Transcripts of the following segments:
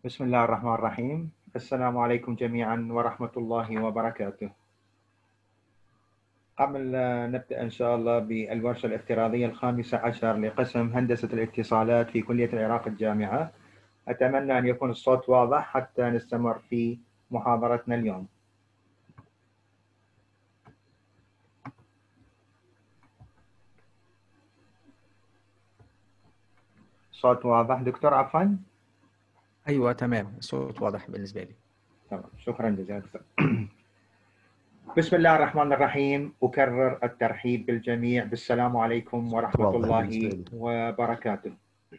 بسم الله الرحمن الرحيم السلام عليكم جميعا ورحمة الله وبركاته قبل نبدأ إن شاء الله بالورشة الافتراضية الخامسة عشر لقسم هندسة الاتصالات في كلية العراق الجامعة أتمنى أن يكون الصوت واضح حتى نستمر في محاضرتنا اليوم صوت واضح دكتور عفوا ايوه تمام الصوت واضح بالنسبه لي تمام شكرا جزيلا بسم الله الرحمن الرحيم أكرر الترحيب بالجميع بالسلام عليكم ورحمة الله وبركاته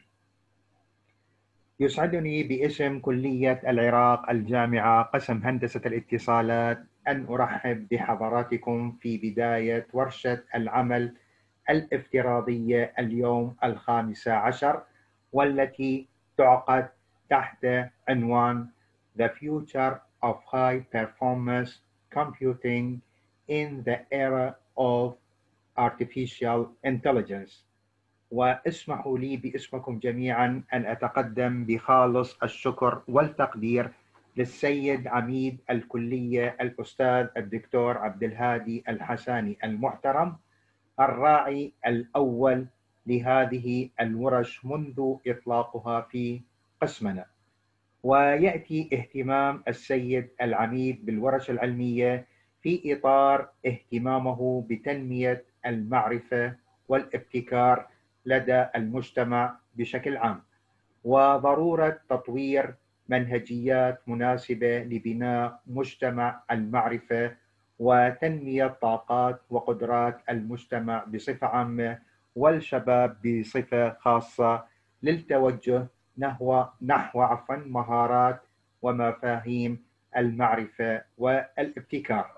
يسعدني باسم كلية العراق الجامعة قسم هندسة الاتصالات أن أرحب بحضراتكم في بداية ورشة العمل الافتراضية اليوم الخامسة عشر والتي تعقد تحت عنوان The Future of High Performance Computing in the Era of Artificial Intelligence واسمحوا لي باسمكم جميعا أن أتقدم بخالص الشكر والتقدير للسيد عميد الكلية الأستاذ الدكتور عبد الهادي الحساني المحترم الراعي الأول لهذه الورش منذ إطلاقها في قسمنا ويأتي اهتمام السيد العميد بالورش العلمية في إطار اهتمامه بتنمية المعرفة والابتكار لدى المجتمع بشكل عام وضرورة تطوير منهجيات مناسبة لبناء مجتمع المعرفة وتنمية طاقات وقدرات المجتمع بصفة عامة والشباب بصفة خاصة للتوجه نحو نحو عفوا مهارات ومفاهيم المعرفة والابتكار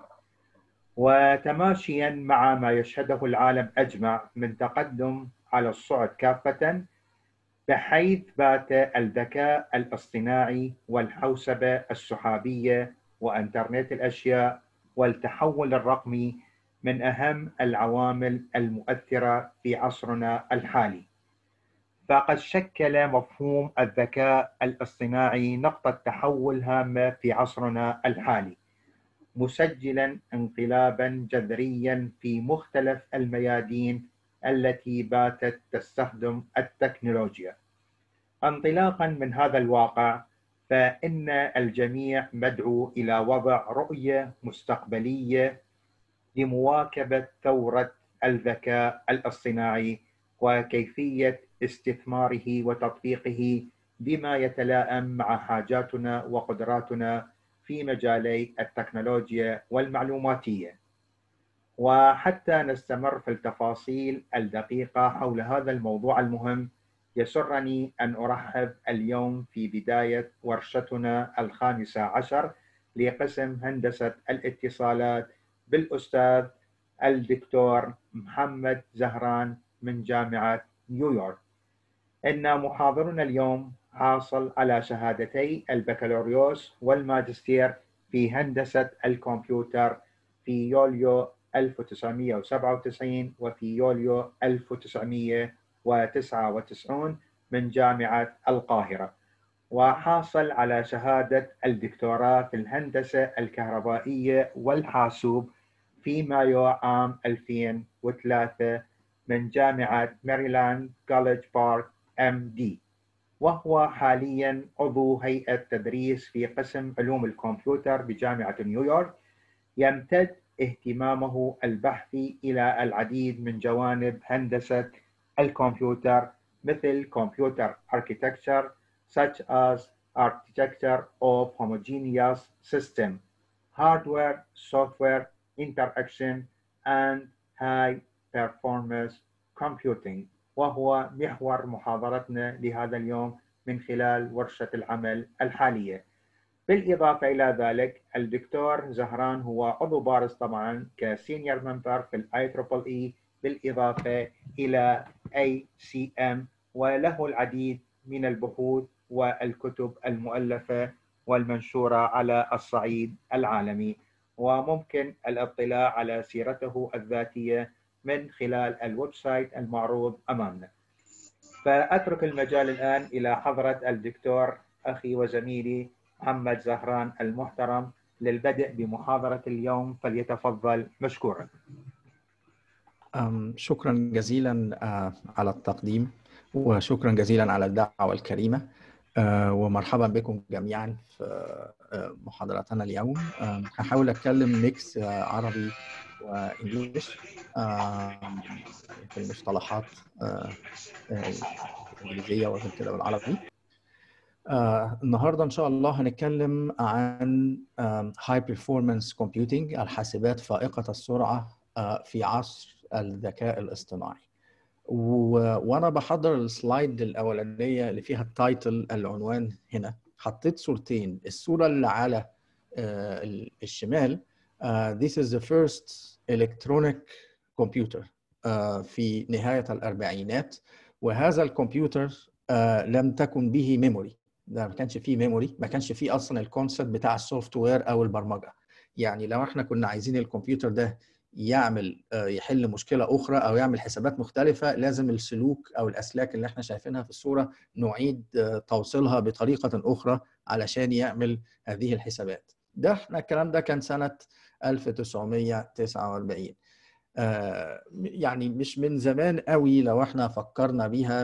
وتماشيا مع ما يشهده العالم أجمع من تقدم على الصعد كافة بحيث بات الذكاء الاصطناعي والحوسبة السحابية وإنترنت الأشياء والتحول الرقمي من أهم العوامل المؤثرة في عصرنا الحالي فقد شكل مفهوم الذكاء الاصطناعي نقطة تحول هامة في عصرنا الحالي مسجلا انقلابا جذريا في مختلف الميادين التي باتت تستخدم التكنولوجيا انطلاقا من هذا الواقع فإن الجميع مدعو إلى وضع رؤية مستقبلية لمواكبة ثورة الذكاء الاصطناعي وكيفية استثماره وتطبيقه بما يتلائم مع حاجاتنا وقدراتنا في مجالي التكنولوجيا والمعلوماتية وحتى نستمر في التفاصيل الدقيقة حول هذا الموضوع المهم يسرني أن أرحب اليوم في بداية ورشتنا الخامسة عشر لقسم هندسة الاتصالات بالأستاذ الدكتور محمد زهران من جامعة نيويورك إن محاضرنا اليوم حاصل على شهادتي البكالوريوس والماجستير في هندسة الكمبيوتر في يوليو 1997 وفي يوليو 1999 من جامعة القاهرة وحاصل على شهادة الدكتوراه في الهندسة الكهربائية والحاسوب في مايو عام 2003 من جامعة ماريلاند كوليدج بارك ام دي وهو حاليا عضو هيئة تدريس في قسم علوم الكمبيوتر بجامعة نيويورك يمتد اهتمامه البحثي إلى العديد من جوانب هندسة الكمبيوتر مثل computer architecture such as architecture of homogeneous system, hardware, software interaction and high performance computing وهو محور محاضرتنا لهذا اليوم من خلال ورشة العمل الحالية بالإضافة إلى ذلك الدكتور زهران هو عضو بارز طبعا كسينيور ممبر في الاي تريبل اي بالإضافة إلى اي سي ام وله العديد من البحوث والكتب المؤلفة والمنشورة على الصعيد العالمي وممكن الاطلاع على سيرته الذاتية من خلال الويب سايت المعروض أمامنا فأترك المجال الآن إلى حضرة الدكتور أخي وزميلي محمد زهران المحترم للبدء بمحاضرة اليوم فليتفضل مشكورا شكرا جزيلا على التقديم وشكرا جزيلا على الدعوة الكريمة ومرحبا بكم جميعا في محاضرتنا اليوم هحاول اتكلم ميكس عربي وانجليش في المصطلحات الانجليزيه وغير كده بالعربي النهارده ان شاء الله هنتكلم عن هاي performance كومبيوتنج الحاسبات فائقه السرعه في عصر الذكاء الاصطناعي و... وانا بحضر السلايد الاولانيه اللي فيها التايتل العنوان هنا حطيت صورتين الصوره اللي على uh, الشمال uh, this is the first electronic computer uh, في نهايه الاربعينات وهذا الكمبيوتر لم تكن به ميموري ده ما كانش فيه ميموري ما كانش فيه اصلا الكونسيبت بتاع السوفت وير او البرمجه يعني لو احنا كنا عايزين الكمبيوتر ده يعمل يحل مشكله اخرى او يعمل حسابات مختلفه لازم السلوك او الاسلاك اللي احنا شايفينها في الصوره نعيد توصيلها بطريقه اخرى علشان يعمل هذه الحسابات ده احنا الكلام ده كان سنه 1949 يعني مش من زمان قوي لو احنا فكرنا بيها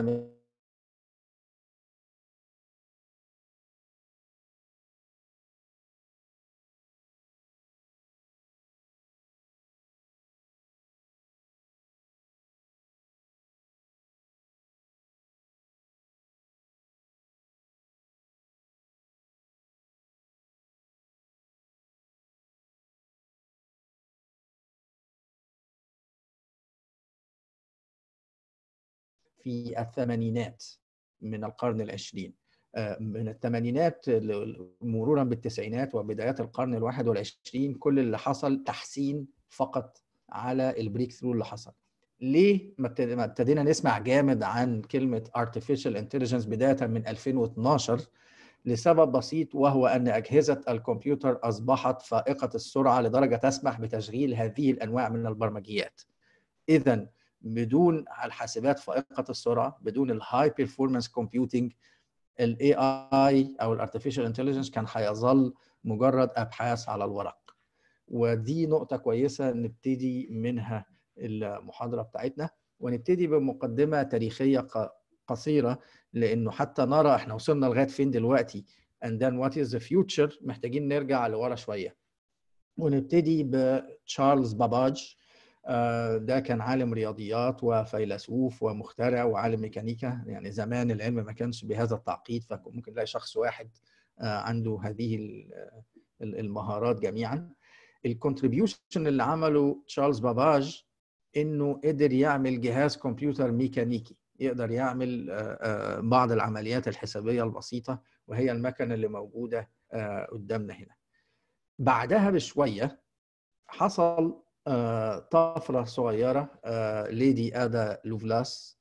في الثمانينات من القرن العشرين من الثمانينات مرورا بالتسعينات وبدايات القرن الواحد والعشرين كل اللي حصل تحسين فقط على البريك ثرو اللي حصل ليه ما ابتدينا نسمع جامد عن كلمة artificial intelligence بداية من 2012 لسبب بسيط وهو أن أجهزة الكمبيوتر أصبحت فائقة السرعة لدرجة تسمح بتشغيل هذه الأنواع من البرمجيات إذا بدون الحاسبات فائقه السرعه بدون الهاي بيرفورمانس كومبيوتنج الاي اي او الارتفيشال انتليجنس كان هيظل مجرد ابحاث على الورق ودي نقطه كويسه نبتدي منها المحاضره بتاعتنا ونبتدي بمقدمه تاريخيه قصيره لانه حتى نرى احنا وصلنا لغايه فين دلوقتي and then what is the future محتاجين نرجع لورا شويه ونبتدي بتشارلز باباج ده كان عالم رياضيات وفيلسوف ومخترع وعالم ميكانيكا يعني زمان العلم ما كانش بهذا التعقيد فممكن تلاقي شخص واحد عنده هذه المهارات جميعا الكونتريبيوشن اللي عمله تشارلز باباج انه قدر يعمل جهاز كمبيوتر ميكانيكي يقدر يعمل بعض العمليات الحسابيه البسيطه وهي المكنه اللي موجوده قدامنا هنا بعدها بشويه حصل طفره صغيره ليدي ادا لوفلاس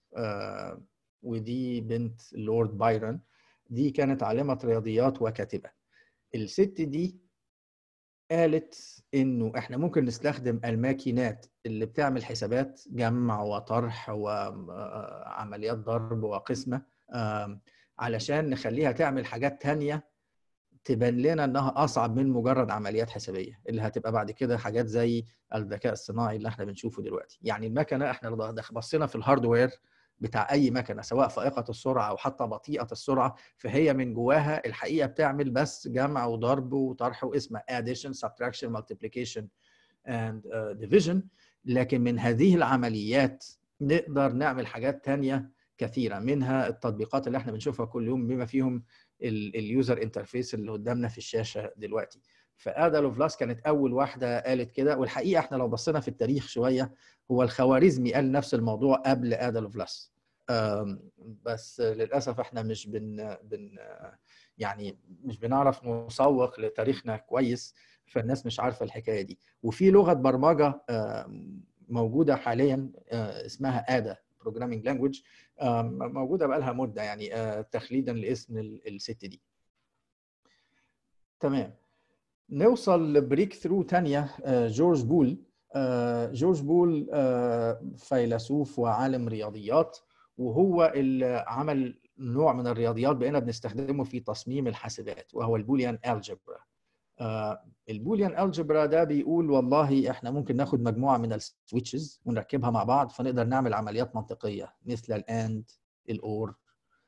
ودي بنت لورد بايرون دي كانت عالمه رياضيات وكاتبه الست دي قالت انه احنا ممكن نستخدم الماكينات اللي بتعمل حسابات جمع وطرح وعمليات ضرب وقسمه علشان نخليها تعمل حاجات تانية تبان لنا انها اصعب من مجرد عمليات حسابيه اللي هتبقى بعد كده حاجات زي الذكاء الصناعي اللي احنا بنشوفه دلوقتي يعني المكنه احنا بصينا في الهاردوير بتاع اي مكنه سواء فائقه السرعه او حتى بطيئه السرعه فهي من جواها الحقيقه بتعمل بس جمع وضرب وطرح واسمه addition subtraction multiplication and uh, division لكن من هذه العمليات نقدر نعمل حاجات تانية كثيرة منها التطبيقات اللي احنا بنشوفها كل يوم بما فيهم اليوزر انترفيس اللي قدامنا في الشاشة دلوقتي فادا لوفلاس كانت اول واحده قالت كده والحقيقه احنا لو بصينا في التاريخ شويه هو الخوارزمي قال نفس الموضوع قبل ادا لوفلاس بس للاسف احنا مش بن, بن يعني مش بنعرف نسوق لتاريخنا كويس فالناس مش عارفه الحكايه دي وفي لغه برمجه موجوده حاليا اسمها ادا بروجرامينج لانجويج موجوده بقى لها مده يعني تخليدا لاسم الست دي تمام نوصل لبريك ثرو تانية جورج بول جورج بول فيلسوف وعالم رياضيات وهو اللي عمل نوع من الرياضيات بقينا بنستخدمه في تصميم الحاسبات وهو البوليان الجبرا البوليان الجبرا ده بيقول والله احنا ممكن ناخد مجموعه من السويتشز ونركبها مع بعض فنقدر نعمل عمليات منطقيه مثل الاند الاور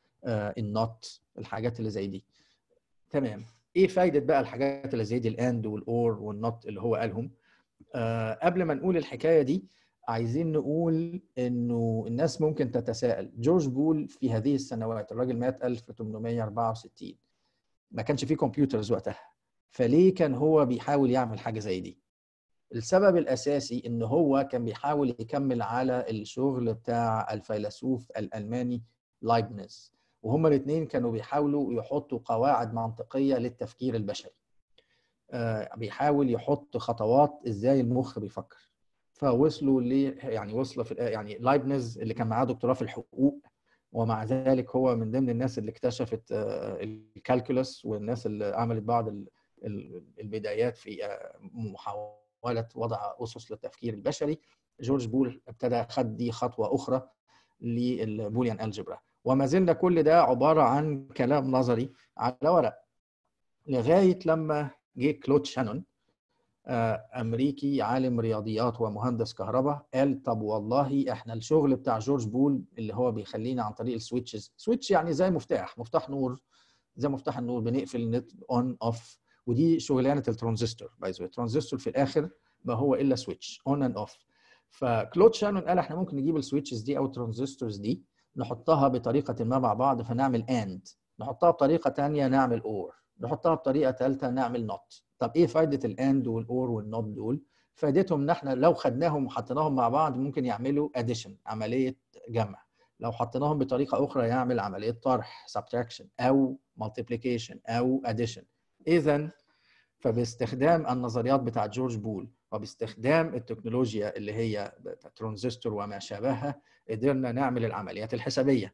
النوت الحاجات اللي زي دي تمام ايه فايده بقى الحاجات اللي زي دي الاند والاور والنوت اللي هو قالهم آه قبل ما نقول الحكايه دي عايزين نقول انه الناس ممكن تتساءل جورج بول في هذه السنوات الراجل مات 1864 ما كانش فيه كمبيوترز وقتها فليه كان هو بيحاول يعمل حاجه زي دي السبب الاساسي ان هو كان بيحاول يكمل على الشغل بتاع الفيلسوف الالماني لايبنز وهما الاثنين كانوا بيحاولوا يحطوا قواعد منطقيه للتفكير البشري آه بيحاول يحط خطوات ازاي المخ بيفكر فوصلوا ل يعني وصلوا في يعني لايبنز اللي كان معاه دكتوراه في الحقوق ومع ذلك هو من ضمن الناس اللي اكتشفت الكالكولس والناس اللي عملت بعض البدايات في محاوله وضع اسس للتفكير البشري جورج بول ابتدى خد دي خطوه اخرى للبوليان الجبرا وما زلنا كل ده عباره عن كلام نظري على ورق لغايه لما جه كلود شانون امريكي عالم رياضيات ومهندس كهرباء قال طب والله احنا الشغل بتاع جورج بول اللي هو بيخلينا عن طريق السويتشز سويتش يعني زي مفتاح مفتاح نور زي مفتاح النور بنقفل نت اون اوف ودي شغلانه الترانزستور باي ذا الترانزستور في الاخر ما هو الا سويتش اون اند اوف فكلود شانون قال احنا ممكن نجيب السويتشز دي او الترانزستورز دي نحطها بطريقه ما مع بعض فنعمل اند نحطها بطريقه ثانيه نعمل اور نحطها بطريقه ثالثه نعمل نوت طب ايه فائده الاند والاور والنوت دول فائدتهم ان احنا لو خدناهم وحطيناهم مع بعض ممكن يعملوا اديشن عمليه جمع لو حطيناهم بطريقه اخرى يعمل عمليه طرح subtraction او multiplication او addition اذا فباستخدام النظريات بتاعت جورج بول وباستخدام التكنولوجيا اللي هي ترانزستور وما شابهها قدرنا نعمل العمليات الحسابيه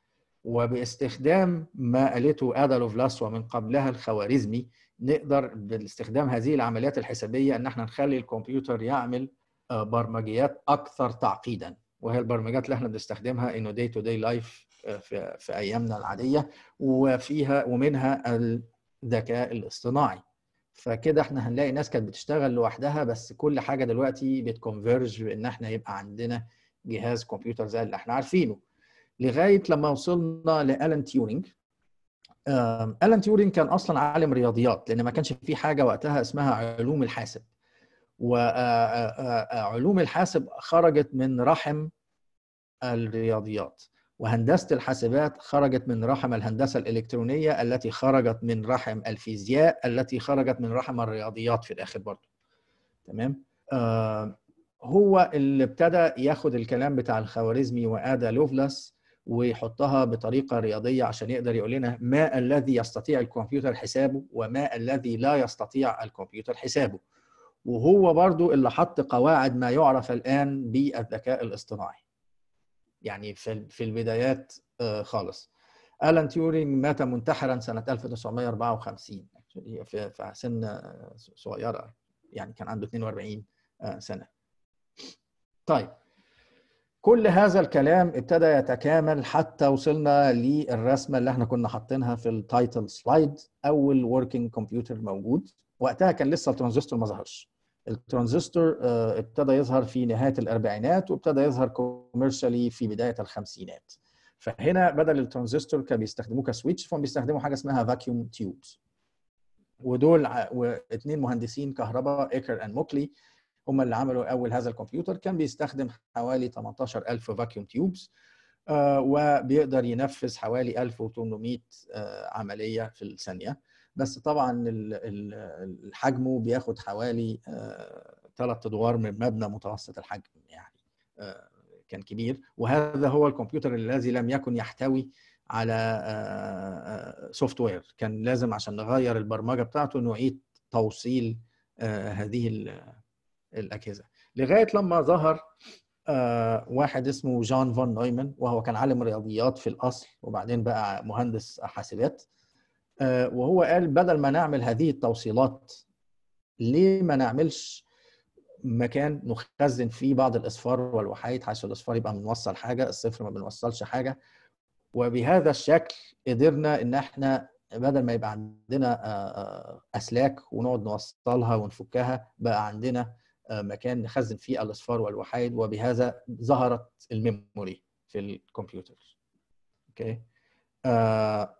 وباستخدام ما قالته ادا لوفلاس ومن قبلها الخوارزمي نقدر باستخدام هذه العمليات الحسابيه ان احنا نخلي الكمبيوتر يعمل برمجيات اكثر تعقيدا وهي البرمجيات اللي احنا بنستخدمها انه داي تو داي لايف في, في ايامنا العاديه وفيها ومنها الذكاء الاصطناعي فكده احنا هنلاقي ناس كانت بتشتغل لوحدها بس كل حاجه دلوقتي بتكونفيرج بان احنا يبقى عندنا جهاز كمبيوتر زي اللي احنا عارفينه لغايه لما وصلنا لالان تيورينج الان تيورينج كان اصلا عالم رياضيات لان ما كانش في حاجه وقتها اسمها علوم الحاسب وعلوم الحاسب خرجت من رحم الرياضيات وهندسه الحاسبات خرجت من رحم الهندسه الالكترونيه التي خرجت من رحم الفيزياء التي خرجت من رحم الرياضيات في الاخر برضه تمام آه هو اللي ابتدى ياخد الكلام بتاع الخوارزمي وادا لوفلاس ويحطها بطريقه رياضيه عشان يقدر يقول لنا ما الذي يستطيع الكمبيوتر حسابه وما الذي لا يستطيع الكمبيوتر حسابه وهو برضو اللي حط قواعد ما يعرف الان بالذكاء الاصطناعي يعني في في البدايات خالص الان تيورينج مات منتحرا سنه 1954 في في سن صغيره يعني كان عنده 42 سنه طيب كل هذا الكلام ابتدى يتكامل حتى وصلنا للرسمه اللي احنا كنا حاطينها في التايتل سلايد اول وركينج كمبيوتر موجود وقتها كان لسه الترانزستور ما ظهرش الترانزستور ابتدى يظهر في نهايه الاربعينات وابتدى يظهر كوميرشالي في بدايه الخمسينات فهنا بدل الترانزستور كانوا بيستخدموه كسويتش فهم بيستخدموا حاجه اسمها فاكيوم تيوبس ودول واثنين مهندسين كهرباء ايكر اند موكلي هم اللي عملوا اول هذا الكمبيوتر كان بيستخدم حوالي 18000 فاكيوم تيوبس آه وبيقدر ينفذ حوالي 1800 آه عمليه في الثانيه بس طبعا حجمه بياخد حوالي ثلاث ادوار من مبنى متوسط الحجم يعني كان كبير وهذا هو الكمبيوتر الذي لم يكن يحتوي على سوفت وير كان لازم عشان نغير البرمجه بتاعته نعيد توصيل هذه الاجهزه لغايه لما ظهر واحد اسمه جان فون نويمان وهو كان عالم رياضيات في الاصل وبعدين بقى مهندس حاسبات وهو قال بدل ما نعمل هذه التوصيلات ليه ما نعملش مكان نخزن فيه بعض الاصفار والوحيد حيث الاصفار يبقى بنوصل حاجه الصفر ما بنوصلش حاجه وبهذا الشكل قدرنا ان احنا بدل ما يبقى عندنا اسلاك ونقعد نوصلها ونفكها بقى عندنا مكان نخزن فيه الاصفار والوحيد وبهذا ظهرت الميموري في الكمبيوتر اوكي آه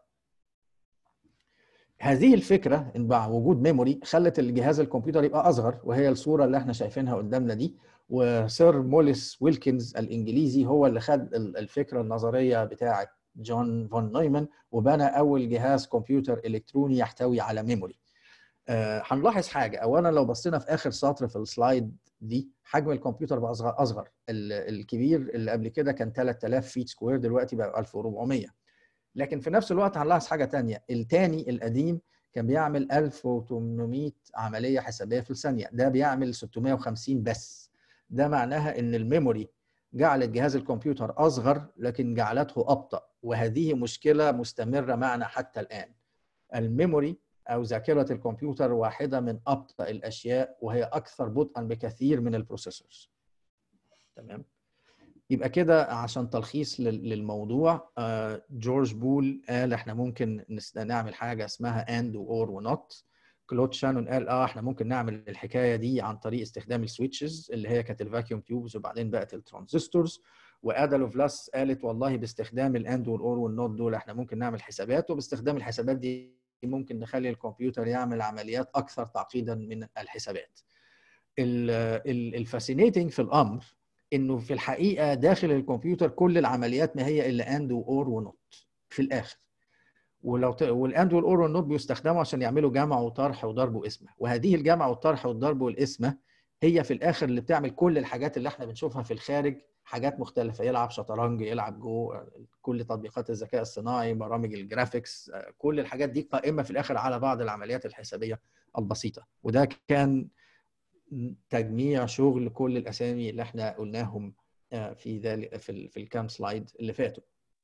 هذه الفكره ان مع وجود ميموري خلت الجهاز الكمبيوتر يبقى اصغر وهي الصوره اللي احنا شايفينها قدامنا دي وسير موليس ويلكنز الانجليزي هو اللي خد الفكره النظريه بتاعه جون فون نويمان وبنى اول جهاز كمبيوتر الكتروني يحتوي على ميموري آه هنلاحظ حاجه اولا لو بصينا في اخر سطر في السلايد دي حجم الكمبيوتر بقى اصغر اصغر الكبير اللي قبل كده كان 3000 فيت سكوير دلوقتي بقى 1400 لكن في نفس الوقت هنلاحظ حاجه ثانيه الثاني القديم كان بيعمل 1800 عمليه حسابيه في الثانيه ده بيعمل 650 بس ده معناها ان الميموري جعلت جهاز الكمبيوتر اصغر لكن جعلته ابطا وهذه مشكله مستمره معنا حتى الان الميموري او ذاكره الكمبيوتر واحده من ابطا الاشياء وهي اكثر بطئا بكثير من البروسيسورز تمام يبقى كده عشان تلخيص للموضوع جورج بول قال احنا ممكن نعمل حاجه اسمها اند اور ونوت كلود شانون قال اه احنا ممكن نعمل الحكايه دي عن طريق استخدام السويتشز اللي هي كانت الفاكيوم تيوبز وبعدين بقت الترانزستورز وادا لوفلاس قالت والله باستخدام الاند والاور والنوت دول احنا ممكن نعمل حسابات وباستخدام الحسابات دي ممكن نخلي الكمبيوتر يعمل عمليات اكثر تعقيدا من الحسابات. الفاسينيتنج في الامر انه في الحقيقه داخل الكمبيوتر كل العمليات ما هي الا اند واور ونوت في الاخر. ولو ت... والاند والاور والنوت بيستخدموا عشان يعملوا جمع وطرح وضرب وقسمه وهذه الجمع والطرح والضرب والقسمه هي في الاخر اللي بتعمل كل الحاجات اللي احنا بنشوفها في الخارج حاجات مختلفه يلعب شطرنج يلعب جو كل تطبيقات الذكاء الصناعي برامج الجرافيكس كل الحاجات دي قائمه في الاخر على بعض العمليات الحسابيه البسيطه وده كان تجميع شغل كل الاسامي اللي احنا قلناهم في ذلك في, في الكام سلايد اللي فاتوا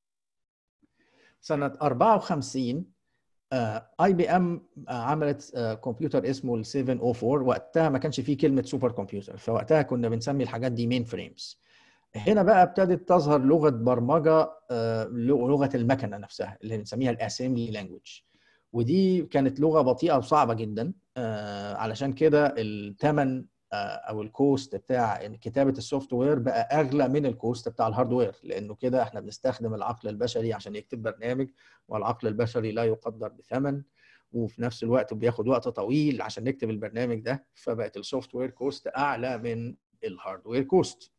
سنه 54 اي بي ام عملت كمبيوتر اسمه ال 704 وقتها ما كانش فيه كلمه سوبر كمبيوتر فوقتها كنا بنسمي الحاجات دي مين فريمز هنا بقى ابتدت تظهر لغه برمجه لغه المكنه نفسها اللي بنسميها الاسمبلي لانجوج ودي كانت لغه بطيئه وصعبه جدا علشان كده الثمن او الكوست بتاع كتابه السوفت وير بقى اغلى من الكوست بتاع الهاردوير لانه كده احنا بنستخدم العقل البشري عشان يكتب برنامج والعقل البشري لا يقدر بثمن وفي نفس الوقت بياخد وقت طويل عشان نكتب البرنامج ده فبقت السوفت وير كوست اعلى من الهاردوير كوست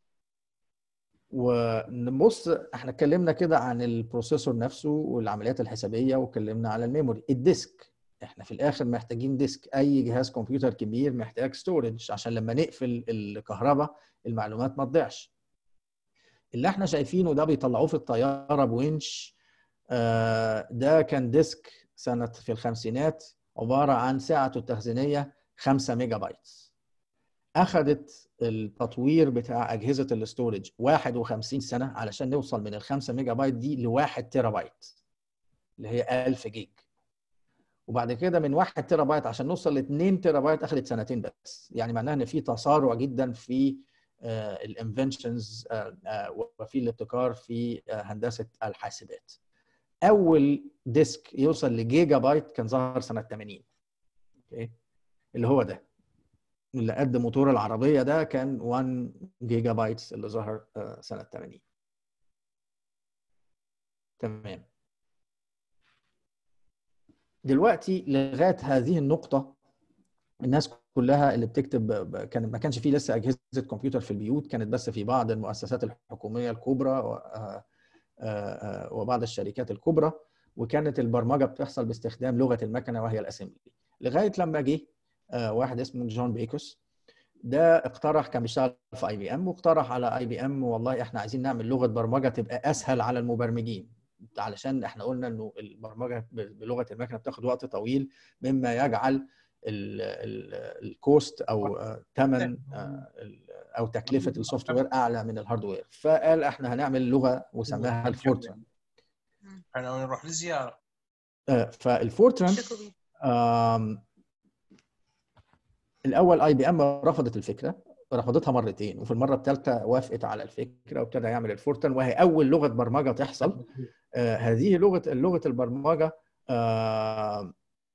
ونبص احنا اتكلمنا كده عن البروسيسور نفسه والعمليات الحسابيه واتكلمنا على الميموري الديسك احنا في الاخر محتاجين ديسك اي جهاز كمبيوتر كبير محتاج ستورج عشان لما نقفل الكهرباء المعلومات ما تضيعش اللي احنا شايفينه ده بيطلعوه في الطياره بونش آه ده كان ديسك سنه في الخمسينات عباره عن سعته التخزينيه 5 ميجا بايت اخذت التطوير بتاع اجهزه الاستورج 51 سنه علشان نوصل من ال 5 ميجا بايت دي ل 1 تيرا بايت اللي هي 1000 جيج وبعد كده من 1 تيرا بايت عشان نوصل ل 2 تيرا بايت اخذت سنتين بس يعني معناها ان في تسارع جدا في الانفنشنز وفي الابتكار في هندسه الحاسبات اول ديسك يوصل لجيجا بايت كان ظهر سنه 80 اوكي اللي هو ده اللي قد موتور العربيه ده كان 1 جيجا بايتس اللي ظهر سنه 80 تمام دلوقتي لغايه هذه النقطه الناس كلها اللي بتكتب كان ما كانش فيه لسه اجهزه كمبيوتر في البيوت كانت بس في بعض المؤسسات الحكوميه الكبرى وبعض الشركات الكبرى وكانت البرمجه بتحصل باستخدام لغه المكنه وهي الاسمبلي لغايه لما جه واحد اسمه جون بيكوس ده اقترح كان بيشتغل في اي بي ام واقترح على اي بي ام والله احنا عايزين نعمل لغه برمجه تبقى اسهل على المبرمجين علشان احنا قلنا انه البرمجه بلغه المكنه بتاخد وقت طويل مما يجعل الكوست او ثمن او تكلفه السوفت وير اعلى من الهاردوير فقال احنا هنعمل لغه وسماها الفورتران انا نروح لزياره فالفورتران الاول اي بي ام رفضت الفكره رفضتها مرتين وفي المره الثالثه وافقت على الفكره وابتدى يعمل الفورتران وهي اول لغه برمجه تحصل آه هذه لغه لغه البرمجه آه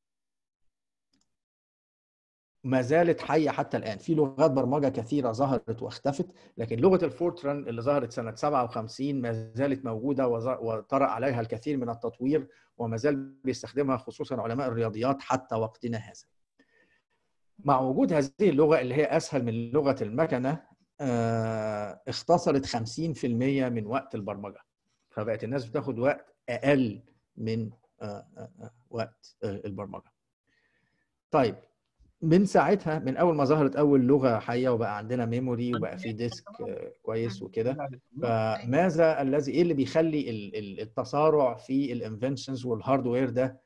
ما زالت حيه حتى الان في لغات برمجه كثيره ظهرت واختفت لكن لغه الفورتران اللي ظهرت سنه 57 ما زالت موجوده وطرأ عليها الكثير من التطوير وما زال بيستخدمها خصوصا علماء الرياضيات حتى وقتنا هذا مع وجود هذه اللغه اللي هي اسهل من لغه المكنه اختصرت 50% من وقت البرمجه فبقت الناس بتاخد وقت اقل من وقت البرمجه طيب من ساعتها من اول ما ظهرت اول لغه حيه وبقى عندنا ميموري وبقى في ديسك كويس وكده فماذا الذي ايه اللي بيخلي التسارع في الانفنشنز والهاردوير ده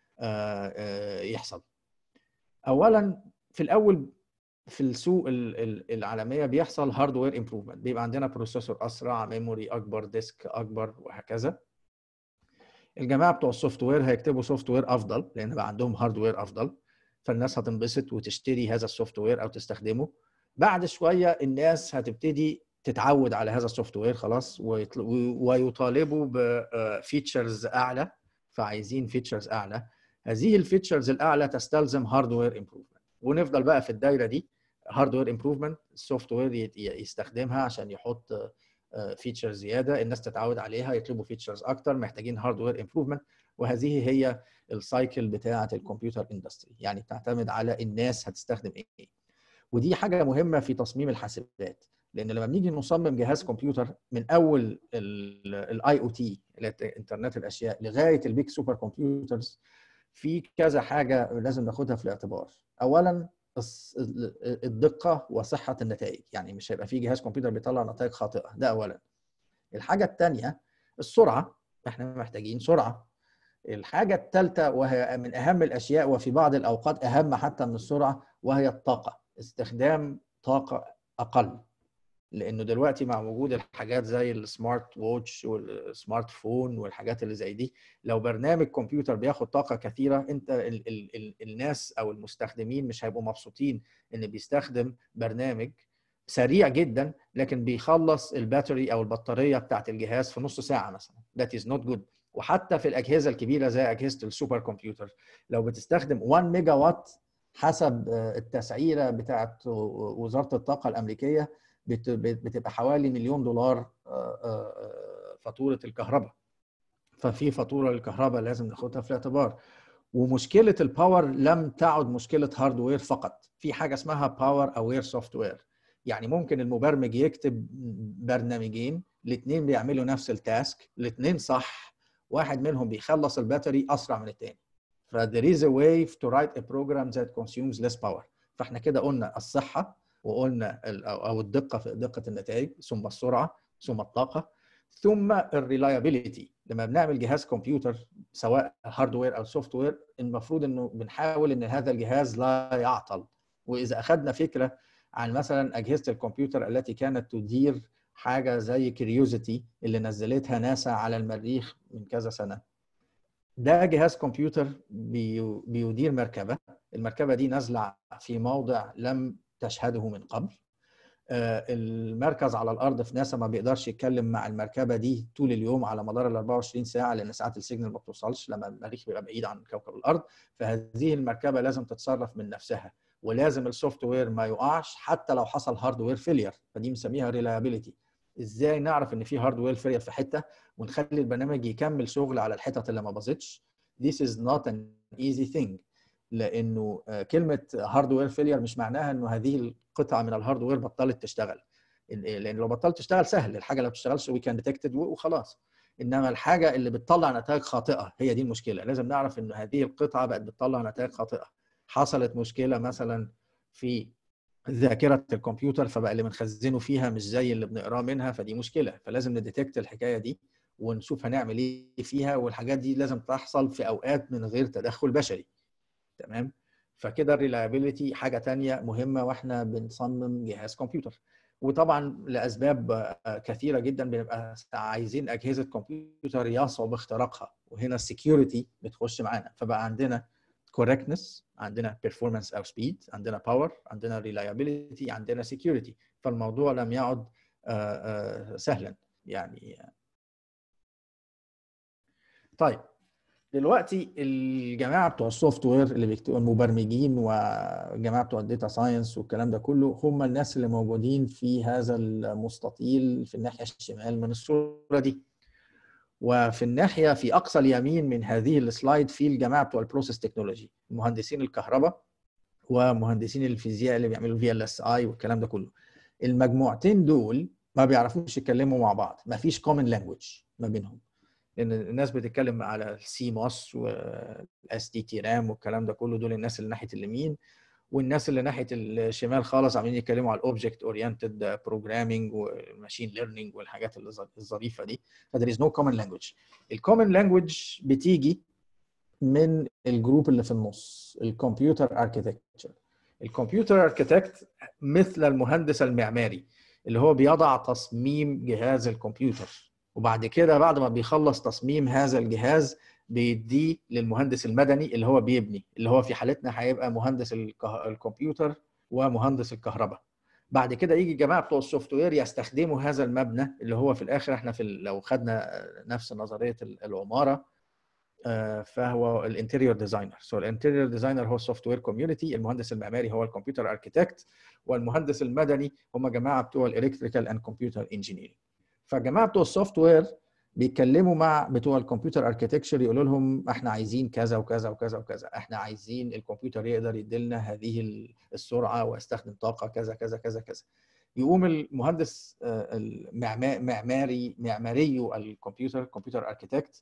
يحصل اولا في الاول في السوق العالميه بيحصل هاردوير امبروفمنت بيبقى عندنا بروسيسور اسرع ميموري اكبر ديسك اكبر وهكذا الجماعه بتوع السوفت وير هيكتبوا سوفت وير افضل لان بقى عندهم هاردوير افضل فالناس هتنبسط وتشتري هذا السوفت وير او تستخدمه بعد شويه الناس هتبتدي تتعود على هذا السوفت وير خلاص ويطالبوا بفيتشرز اعلى فعايزين فيتشرز اعلى هذه الفيتشرز الاعلى تستلزم هاردوير امبروفمنت ونفضل بقى في الدايره دي هاردوير امبروفمنت السوفت وير يستخدمها عشان يحط فيتشر زياده الناس تتعود عليها يطلبوا فيتشرز اكتر محتاجين هاردوير امبروفمنت وهذه هي السايكل بتاعه الكمبيوتر اندستري يعني بتعتمد على الناس هتستخدم ايه ودي حاجه مهمه في تصميم الحاسبات لان لما بنيجي نصمم جهاز كمبيوتر من اول الاي او تي انترنت الاشياء لغايه البيك سوبر كمبيوترز في كذا حاجه لازم ناخدها في الاعتبار اولا الدقه وصحه النتائج يعني مش هيبقى في جهاز كمبيوتر بيطلع نتائج خاطئه ده اولا الحاجه الثانيه السرعه احنا محتاجين سرعه الحاجه الثالثه وهي من اهم الاشياء وفي بعض الاوقات اهم حتى من السرعه وهي الطاقه استخدام طاقه اقل لانه دلوقتي مع وجود الحاجات زي السمارت ووتش والسمارت فون والحاجات اللي زي دي لو برنامج كمبيوتر بياخد طاقه كثيره انت ال ال ال الناس او المستخدمين مش هيبقوا مبسوطين ان بيستخدم برنامج سريع جدا لكن بيخلص الباتري او البطاريه بتاعت الجهاز في نص ساعه مثلا that is not good وحتى في الاجهزه الكبيره زي اجهزه السوبر كمبيوتر لو بتستخدم 1 ميجا وات حسب التسعيره بتاعت وزاره الطاقه الامريكيه بتبقى حوالي مليون دولار فاتوره الكهرباء ففي فاتوره للكهرباء لازم ناخدها في الاعتبار ومشكله الباور لم تعد مشكله هاردوير فقط في حاجه اسمها باور اوير سوفت وير يعني ممكن المبرمج يكتب برنامجين الاثنين بيعملوا نفس التاسك الاثنين صح واحد منهم بيخلص الباتري اسرع من الثاني ف there is a way to write a program that consumes less power فاحنا كده قلنا الصحه وقلنا او الدقه في دقه النتائج ثم السرعه ثم الطاقه ثم الريلايابيليتي لما بنعمل جهاز كمبيوتر سواء هاردوير او سوفت وير المفروض انه بنحاول ان هذا الجهاز لا يعطل واذا اخذنا فكره عن مثلا اجهزه الكمبيوتر التي كانت تدير حاجه زي كريوزيتي اللي نزلتها ناسا على المريخ من كذا سنه ده جهاز كمبيوتر بيدير مركبه المركبه دي نازله في موضع لم تشهده من قبل المركز على الارض في ناسا ما بيقدرش يتكلم مع المركبه دي طول اليوم على مدار ال 24 ساعه لان ساعات السيجنال ما بتوصلش لما المريخ بيبقى بعيد عن كوكب الارض فهذه المركبه لازم تتصرف من نفسها ولازم السوفت وير ما يقعش حتى لو حصل هاردوير فيلير فدي بنسميها ريلايابيليتي ازاي نعرف ان في هاردوير فيلير في حته ونخلي البرنامج يكمل شغل على الحتت اللي ما باظتش this is not an easy thing لانه كلمه هاردوير فيلير مش معناها انه هذه القطعه من الهاردوير بطلت تشتغل لان لو بطلت تشتغل سهل الحاجه اللي ما بتشتغلش وي كان ديتكتد وخلاص انما الحاجه اللي بتطلع نتائج خاطئه هي دي المشكله لازم نعرف ان هذه القطعه بقت بتطلع نتائج خاطئه حصلت مشكله مثلا في ذاكره الكمبيوتر فبقى اللي بنخزنه فيها مش زي اللي بنقراه منها فدي مشكله فلازم نديتكت الحكايه دي ونشوف هنعمل ايه فيها والحاجات دي لازم تحصل في اوقات من غير تدخل بشري تمام فكده الريلايبيليتي حاجه تانية مهمه واحنا بنصمم جهاز كمبيوتر وطبعا لاسباب كثيره جدا بنبقى عايزين اجهزه كمبيوتر يصعب اختراقها وهنا السكيورتي بتخش معانا فبقى عندنا correctness عندنا performance او speed عندنا power عندنا reliability عندنا security فالموضوع لم يعد آه، آه، سهلا يعني طيب دلوقتي الجماعه بتوع السوفت وير اللي بيكتبوا المبرمجين والجماعه بتوع الداتا ساينس والكلام ده كله هم الناس اللي موجودين في هذا المستطيل في الناحيه الشمال من الصوره دي وفي الناحيه في اقصى اليمين من هذه السلايد في الجماعه بتوع البروسيس تكنولوجي مهندسين الكهرباء ومهندسين الفيزياء اللي بيعملوا في ال اس اي والكلام ده كله المجموعتين دول ما بيعرفوش يتكلموا مع بعض ما فيش كومن لانجوج ما بينهم لان الناس بتتكلم على السي موس والاس دي تي رام والكلام ده كله دول الناس اللي ناحيه اليمين والناس اللي ناحيه الشمال خالص عاملين يتكلموا على الاوبجكت اورينتد بروجرامينج والماشين ليرنينج والحاجات الظريفه دي فذير از نو كومن لانجوج الكومن لانجوج بتيجي من الجروب اللي في النص الكمبيوتر اركيتكتشر الكمبيوتر اركيتكت مثل المهندس المعماري اللي هو بيضع تصميم جهاز الكمبيوتر وبعد كده بعد ما بيخلص تصميم هذا الجهاز بيديه للمهندس المدني اللي هو بيبني اللي هو في حالتنا هيبقى مهندس الكمبيوتر ومهندس الكهرباء بعد كده يجي الجماعه بتوع السوفت وير يستخدموا هذا المبنى اللي هو في الاخر احنا في لو خدنا نفس نظريه العماره فهو الانتيريور ديزاينر سو الانتيريور ديزاينر هو السوفت وير كوميونتي المهندس المعماري هو الكمبيوتر اركيتكت والمهندس المدني هم جماعه بتوع الالكتريكال اند كمبيوتر انجينيرنج فالجماعه بتوع السوفت وير بيتكلموا مع بتوع الكمبيوتر اركيتكتشر يقولوا لهم احنا عايزين كذا وكذا وكذا وكذا احنا عايزين الكمبيوتر يقدر يديلنا هذه السرعه ويستخدم طاقه كذا كذا كذا كذا يقوم المهندس المعماري معماري الكمبيوتر كمبيوتر اركيتكت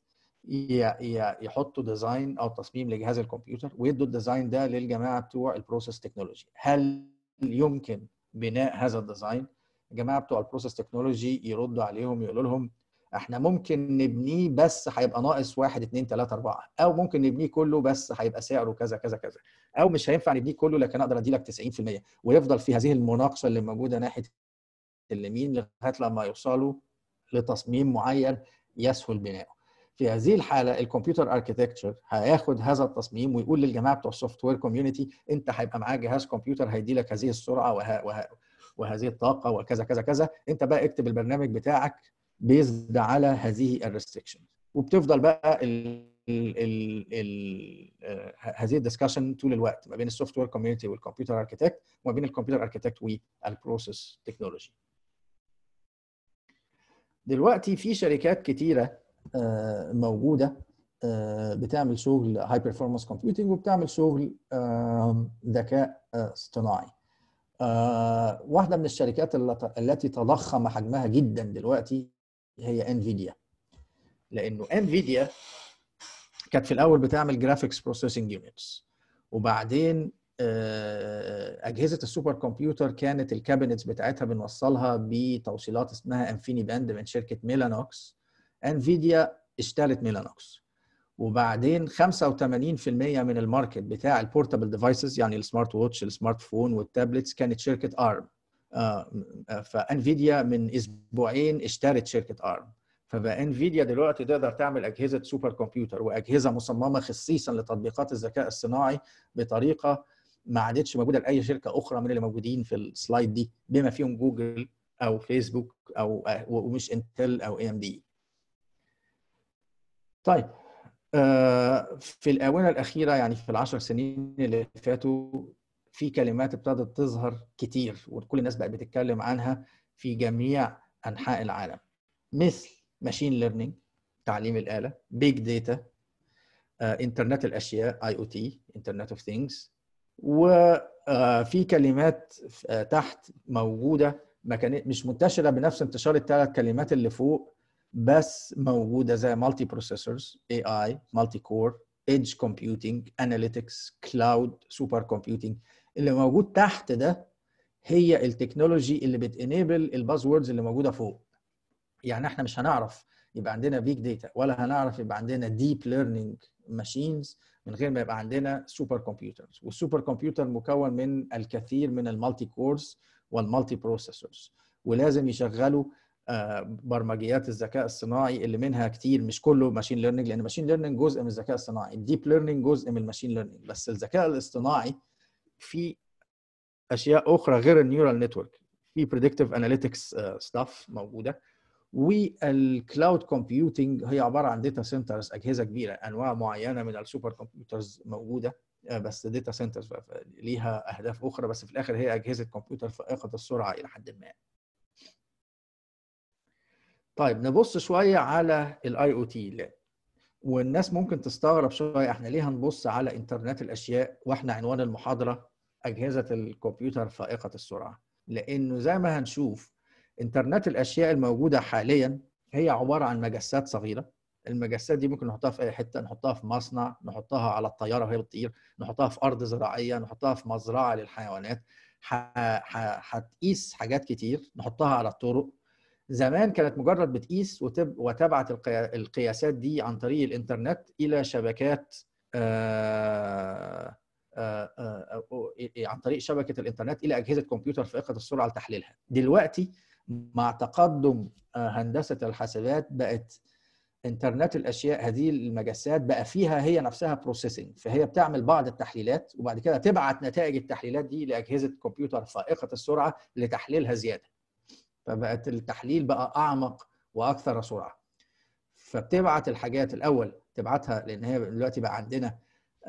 يحطوا ديزاين او تصميم لجهاز الكمبيوتر ويدوا الديزاين ده للجماعه بتوع البروسيس تكنولوجي هل يمكن بناء هذا الديزاين الجماعه بتوع البروسيس تكنولوجي يردوا عليهم يقولوا لهم احنا ممكن نبنيه بس هيبقى ناقص 1 2 3 4 او ممكن نبنيه كله بس هيبقى سعره كذا كذا كذا او مش هينفع نبنيه كله لكن اقدر ادي لك 90% ويفضل في هذه المناقشه اللي موجوده ناحيه اليمين لغايه لما يوصلوا لتصميم معين يسهل بناؤه في هذه الحاله الكمبيوتر اركيتكتشر هياخد هذا التصميم ويقول للجماعه بتوع السوفت وير كوميونتي انت هيبقى معاك جهاز كمبيوتر هيدي لك هذه السرعه وه... وه... وهذه الطاقه وكذا كذا كذا انت بقى اكتب البرنامج بتاعك بيزد على هذه الريستريكشن وبتفضل بقى ال ال ال ال هذه الدسكشن طول الوقت ما بين السوفت وير كوميونتي والكمبيوتر اركيتكت وما بين الكمبيوتر اركيتكت والبروسيس تكنولوجي دلوقتي في شركات كتيره موجوده بتعمل شغل هاي بيرفورمانس كومبيوتنج وبتعمل شغل ذكاء اصطناعي واحده من الشركات التي تضخم حجمها جدا دلوقتي هي انفيديا لانه انفيديا كانت في الاول بتعمل جرافيكس بروسيسنج يونتس وبعدين اجهزه السوبر كمبيوتر كانت الكابينتس بتاعتها بنوصلها بتوصيلات اسمها انفيني باند من شركه ميلانوكس انفيديا اشترت ميلانوكس وبعدين 85% من الماركت بتاع البورتابل ديفايسز يعني السمارت ووتش السمارت فون والتابلتس كانت شركه ارم فانفيديا من اسبوعين اشترت شركه ارم فبقى انفيديا دلوقتي تقدر تعمل اجهزه سوبر كمبيوتر واجهزه مصممه خصيصا لتطبيقات الذكاء الصناعي بطريقه ما عادتش موجوده لاي شركه اخرى من اللي موجودين في السلايد دي بما فيهم جوجل او فيسبوك او ومش انتل او اي ام دي طيب في الآونة الأخيرة يعني في العشر سنين اللي فاتوا في كلمات ابتدت تظهر كتير وكل الناس بقت بتتكلم عنها في جميع أنحاء العالم مثل ماشين ليرنينج تعليم الآلة بيج داتا انترنت الأشياء اي او تي انترنت اوف ثينجز وفي كلمات تحت موجودة ما كانت مش منتشرة بنفس انتشار الثلاث كلمات اللي فوق بس موجوده زي مالتي بروسيسورز اي اي مالتي كور ايدج كومبيوتنج اناليتكس كلاود سوبر كومبيوتنج اللي موجود تحت ده هي التكنولوجي اللي بتانيبل الباز ووردز اللي موجوده فوق يعني احنا مش هنعرف يبقى عندنا بيج داتا ولا هنعرف يبقى عندنا ديب ليرنينج ماشينز من غير ما يبقى عندنا سوبر كمبيوترز والسوبر كمبيوتر مكون من الكثير من المالتي كورز والمالتي بروسيسورز ولازم يشغلوا برمجيات الذكاء الصناعي اللي منها كتير مش كله ماشين ليرنينج لان ماشين ليرنينج جزء من الذكاء الصناعي الديب ليرنينج جزء من الماشين ليرنينج بس الذكاء الاصطناعي في اشياء اخرى غير النيورال نتورك في بريدكتيف اناليتكس ستاف موجوده والكلاود كومبيوتنج هي عباره عن داتا سنترز اجهزه كبيره انواع معينه من السوبر كمبيوترز موجوده آه، بس داتا سنترز ليها اهداف اخرى بس في الاخر هي اجهزه كمبيوتر فائقه السرعه الى حد ما طيب نبص شويه على الاي او تي والناس ممكن تستغرب شويه احنا ليه هنبص على انترنت الاشياء واحنا عنوان المحاضره اجهزه الكمبيوتر فائقه السرعه لانه زي ما هنشوف انترنت الاشياء الموجوده حاليا هي عباره عن مجسات صغيره المجسات دي ممكن نحطها في اي حته نحطها في مصنع نحطها على الطياره وهي بتطير نحطها في ارض زراعيه نحطها في مزرعه للحيوانات هتقيس حاجات كتير نحطها على الطرق زمان كانت مجرد بتقيس وتبعت القياسات دي عن طريق الانترنت الى شبكات آآ آآ آآ عن طريق شبكه الانترنت الى اجهزه كمبيوتر فائقه السرعه لتحليلها دلوقتي مع تقدم هندسه الحاسبات بقت انترنت الاشياء هذه المجسات بقى فيها هي نفسها بروسيسنج فهي بتعمل بعض التحليلات وبعد كده تبعت نتائج التحليلات دي لاجهزه كمبيوتر فائقه السرعه لتحليلها زياده فبقت التحليل بقى اعمق واكثر سرعه فبتبعت الحاجات الاول تبعتها لان هي دلوقتي بقى عندنا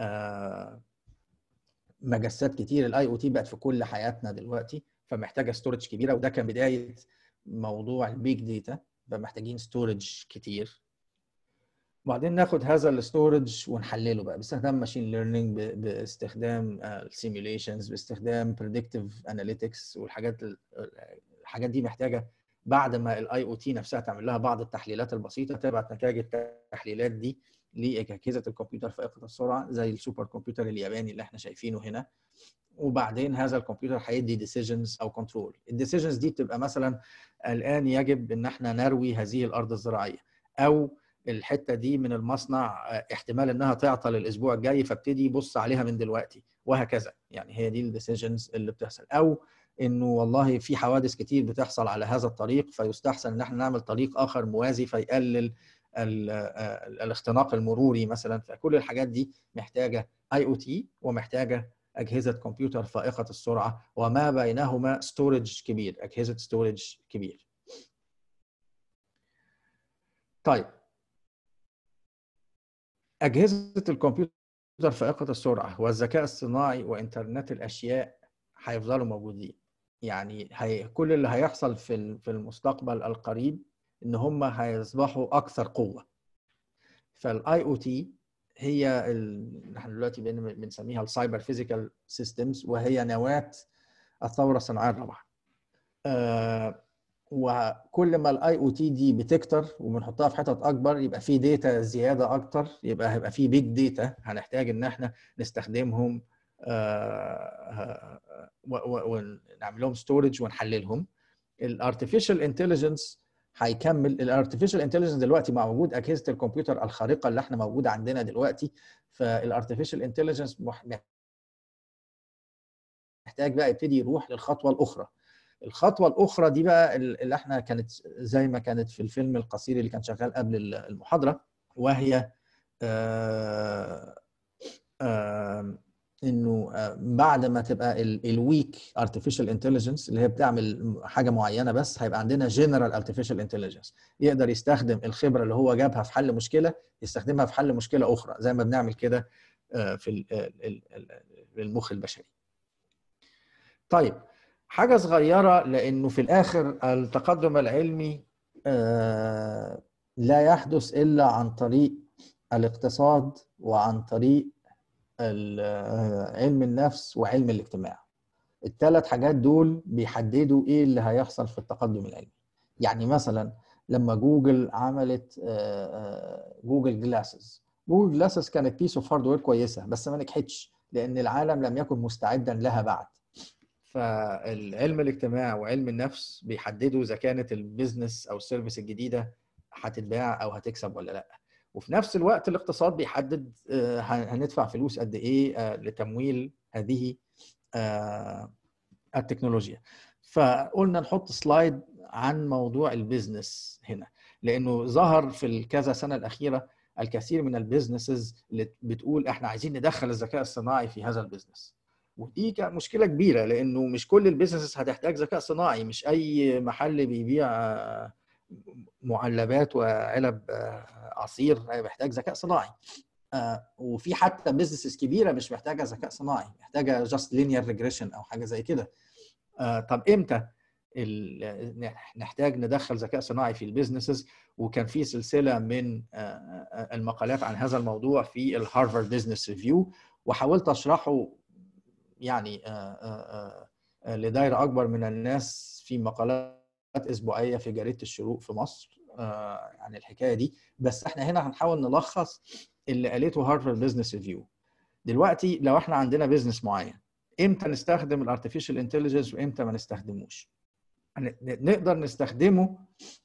مجسات كتير الاي او تي بقت في كل حياتنا دلوقتي فمحتاجه ستورج كبيره وده كان بدايه موضوع البيج داتا محتاجين ستورج كتير وبعدين ناخد هذا الستورج ونحلله بقى باستخدام ماشين ليرنينج باستخدام السيميوليشنز باستخدام بريدكتيف اناليتكس والحاجات الحاجات دي محتاجه بعد ما الاي او تي نفسها تعمل لها بعض التحليلات البسيطه تبعت نتائج التحليلات دي لاجهزه الكمبيوتر فائقه السرعه زي السوبر كمبيوتر الياباني اللي احنا شايفينه هنا وبعدين هذا الكمبيوتر هيدي ديسيجنز او كنترول الديسيجنز دي بتبقى مثلا الان يجب ان احنا نروي هذه الارض الزراعيه او الحته دي من المصنع احتمال انها تعطل الاسبوع الجاي فابتدي يبص عليها من دلوقتي وهكذا يعني هي دي الديسيجنز اللي بتحصل او انه والله في حوادث كتير بتحصل على هذا الطريق فيستحسن ان احنا نعمل طريق اخر موازي فيقلل الاختناق المروري مثلا فكل الحاجات دي محتاجه اي او تي ومحتاجه اجهزه كمبيوتر فائقه السرعه وما بينهما ستورج كبير اجهزه ستورج كبير طيب اجهزه الكمبيوتر فائقه السرعه والذكاء الصناعي وانترنت الاشياء هيفضلوا موجودين يعني هي كل اللي هيحصل في في المستقبل القريب ان هم هيصبحوا اكثر قوه فالاي او تي هي نحن دلوقتي بنسميها السايبر فيزيكال سيستمز وهي نواه الثوره الصناعيه الرابعه آه وكل ما الاي او تي دي بتكتر وبنحطها في حتت اكبر يبقى في داتا زياده اكتر يبقى هيبقى في بيج داتا هنحتاج ان احنا نستخدمهم ونعمل لهم ستورج ونحللهم الارتفيشال انتليجنس هيكمل الارتفيشال انتليجنس دلوقتي مع وجود اجهزه الكمبيوتر الخارقه اللي احنا موجوده عندنا دلوقتي فالارتفيشال انتليجنس محتاج بقى يبتدي يروح للخطوه الاخرى الخطوه الاخرى دي بقى اللي احنا كانت زي ما كانت في الفيلم القصير اللي كان شغال قبل المحاضره وهي آآ آآ انه بعد ما تبقى الويك ارتفيشال انتليجنس اللي هي بتعمل حاجه معينه بس هيبقى عندنا جنرال ارتفيشال انتليجنس يقدر يستخدم الخبره اللي هو جابها في حل مشكله يستخدمها في حل مشكله اخرى زي ما بنعمل كده في المخ البشري. طيب حاجه صغيره لانه في الاخر التقدم العلمي لا يحدث الا عن طريق الاقتصاد وعن طريق علم النفس وعلم الاجتماع الثلاث حاجات دول بيحددوا ايه اللي هيحصل في التقدم العلمي يعني مثلا لما جوجل عملت جوجل جلاسز جوجل جلاسز كانت بيس اوف هاردوير كويسه بس ما نجحتش لان العالم لم يكن مستعدا لها بعد فالعلم الاجتماع وعلم النفس بيحددوا اذا كانت البيزنس او السيرفيس الجديده هتتباع او هتكسب ولا لا وفي نفس الوقت الاقتصاد بيحدد هندفع فلوس قد ايه لتمويل هذه التكنولوجيا فقلنا نحط سلايد عن موضوع البيزنس هنا لانه ظهر في الكذا سنه الاخيره الكثير من البيزنسز اللي بتقول احنا عايزين ندخل الذكاء الصناعي في هذا البيزنس ودي كانت مشكله كبيره لانه مش كل البيزنس هتحتاج ذكاء صناعي مش اي محل بيبيع آه، معلبات وعلب آه، عصير محتاج ذكاء صناعي آه، وفي حتى بيزنسز كبيره مش محتاجه ذكاء صناعي محتاجه جاست لينير ريجريشن او حاجه زي كده آه، طب امتى ال- نحتاج ندخل ذكاء صناعي في البيزنسز وكان في سلسله من آه، آه، المقالات عن هذا الموضوع في الهارفارد بزنس ريفيو وحاولت اشرحه يعني آه، آه، آه، لدائره اكبر من الناس في مقالات اسبوعيه في جريده الشروق في مصر آه، عن الحكايه دي بس احنا هنا هنحاول نلخص اللي قالته هارفارد بزنس ريفيو دلوقتي لو احنا عندنا بزنس معين امتى نستخدم الارتفيشال انتليجنس وامتى ما نستخدموش ن- نقدر نستخدمه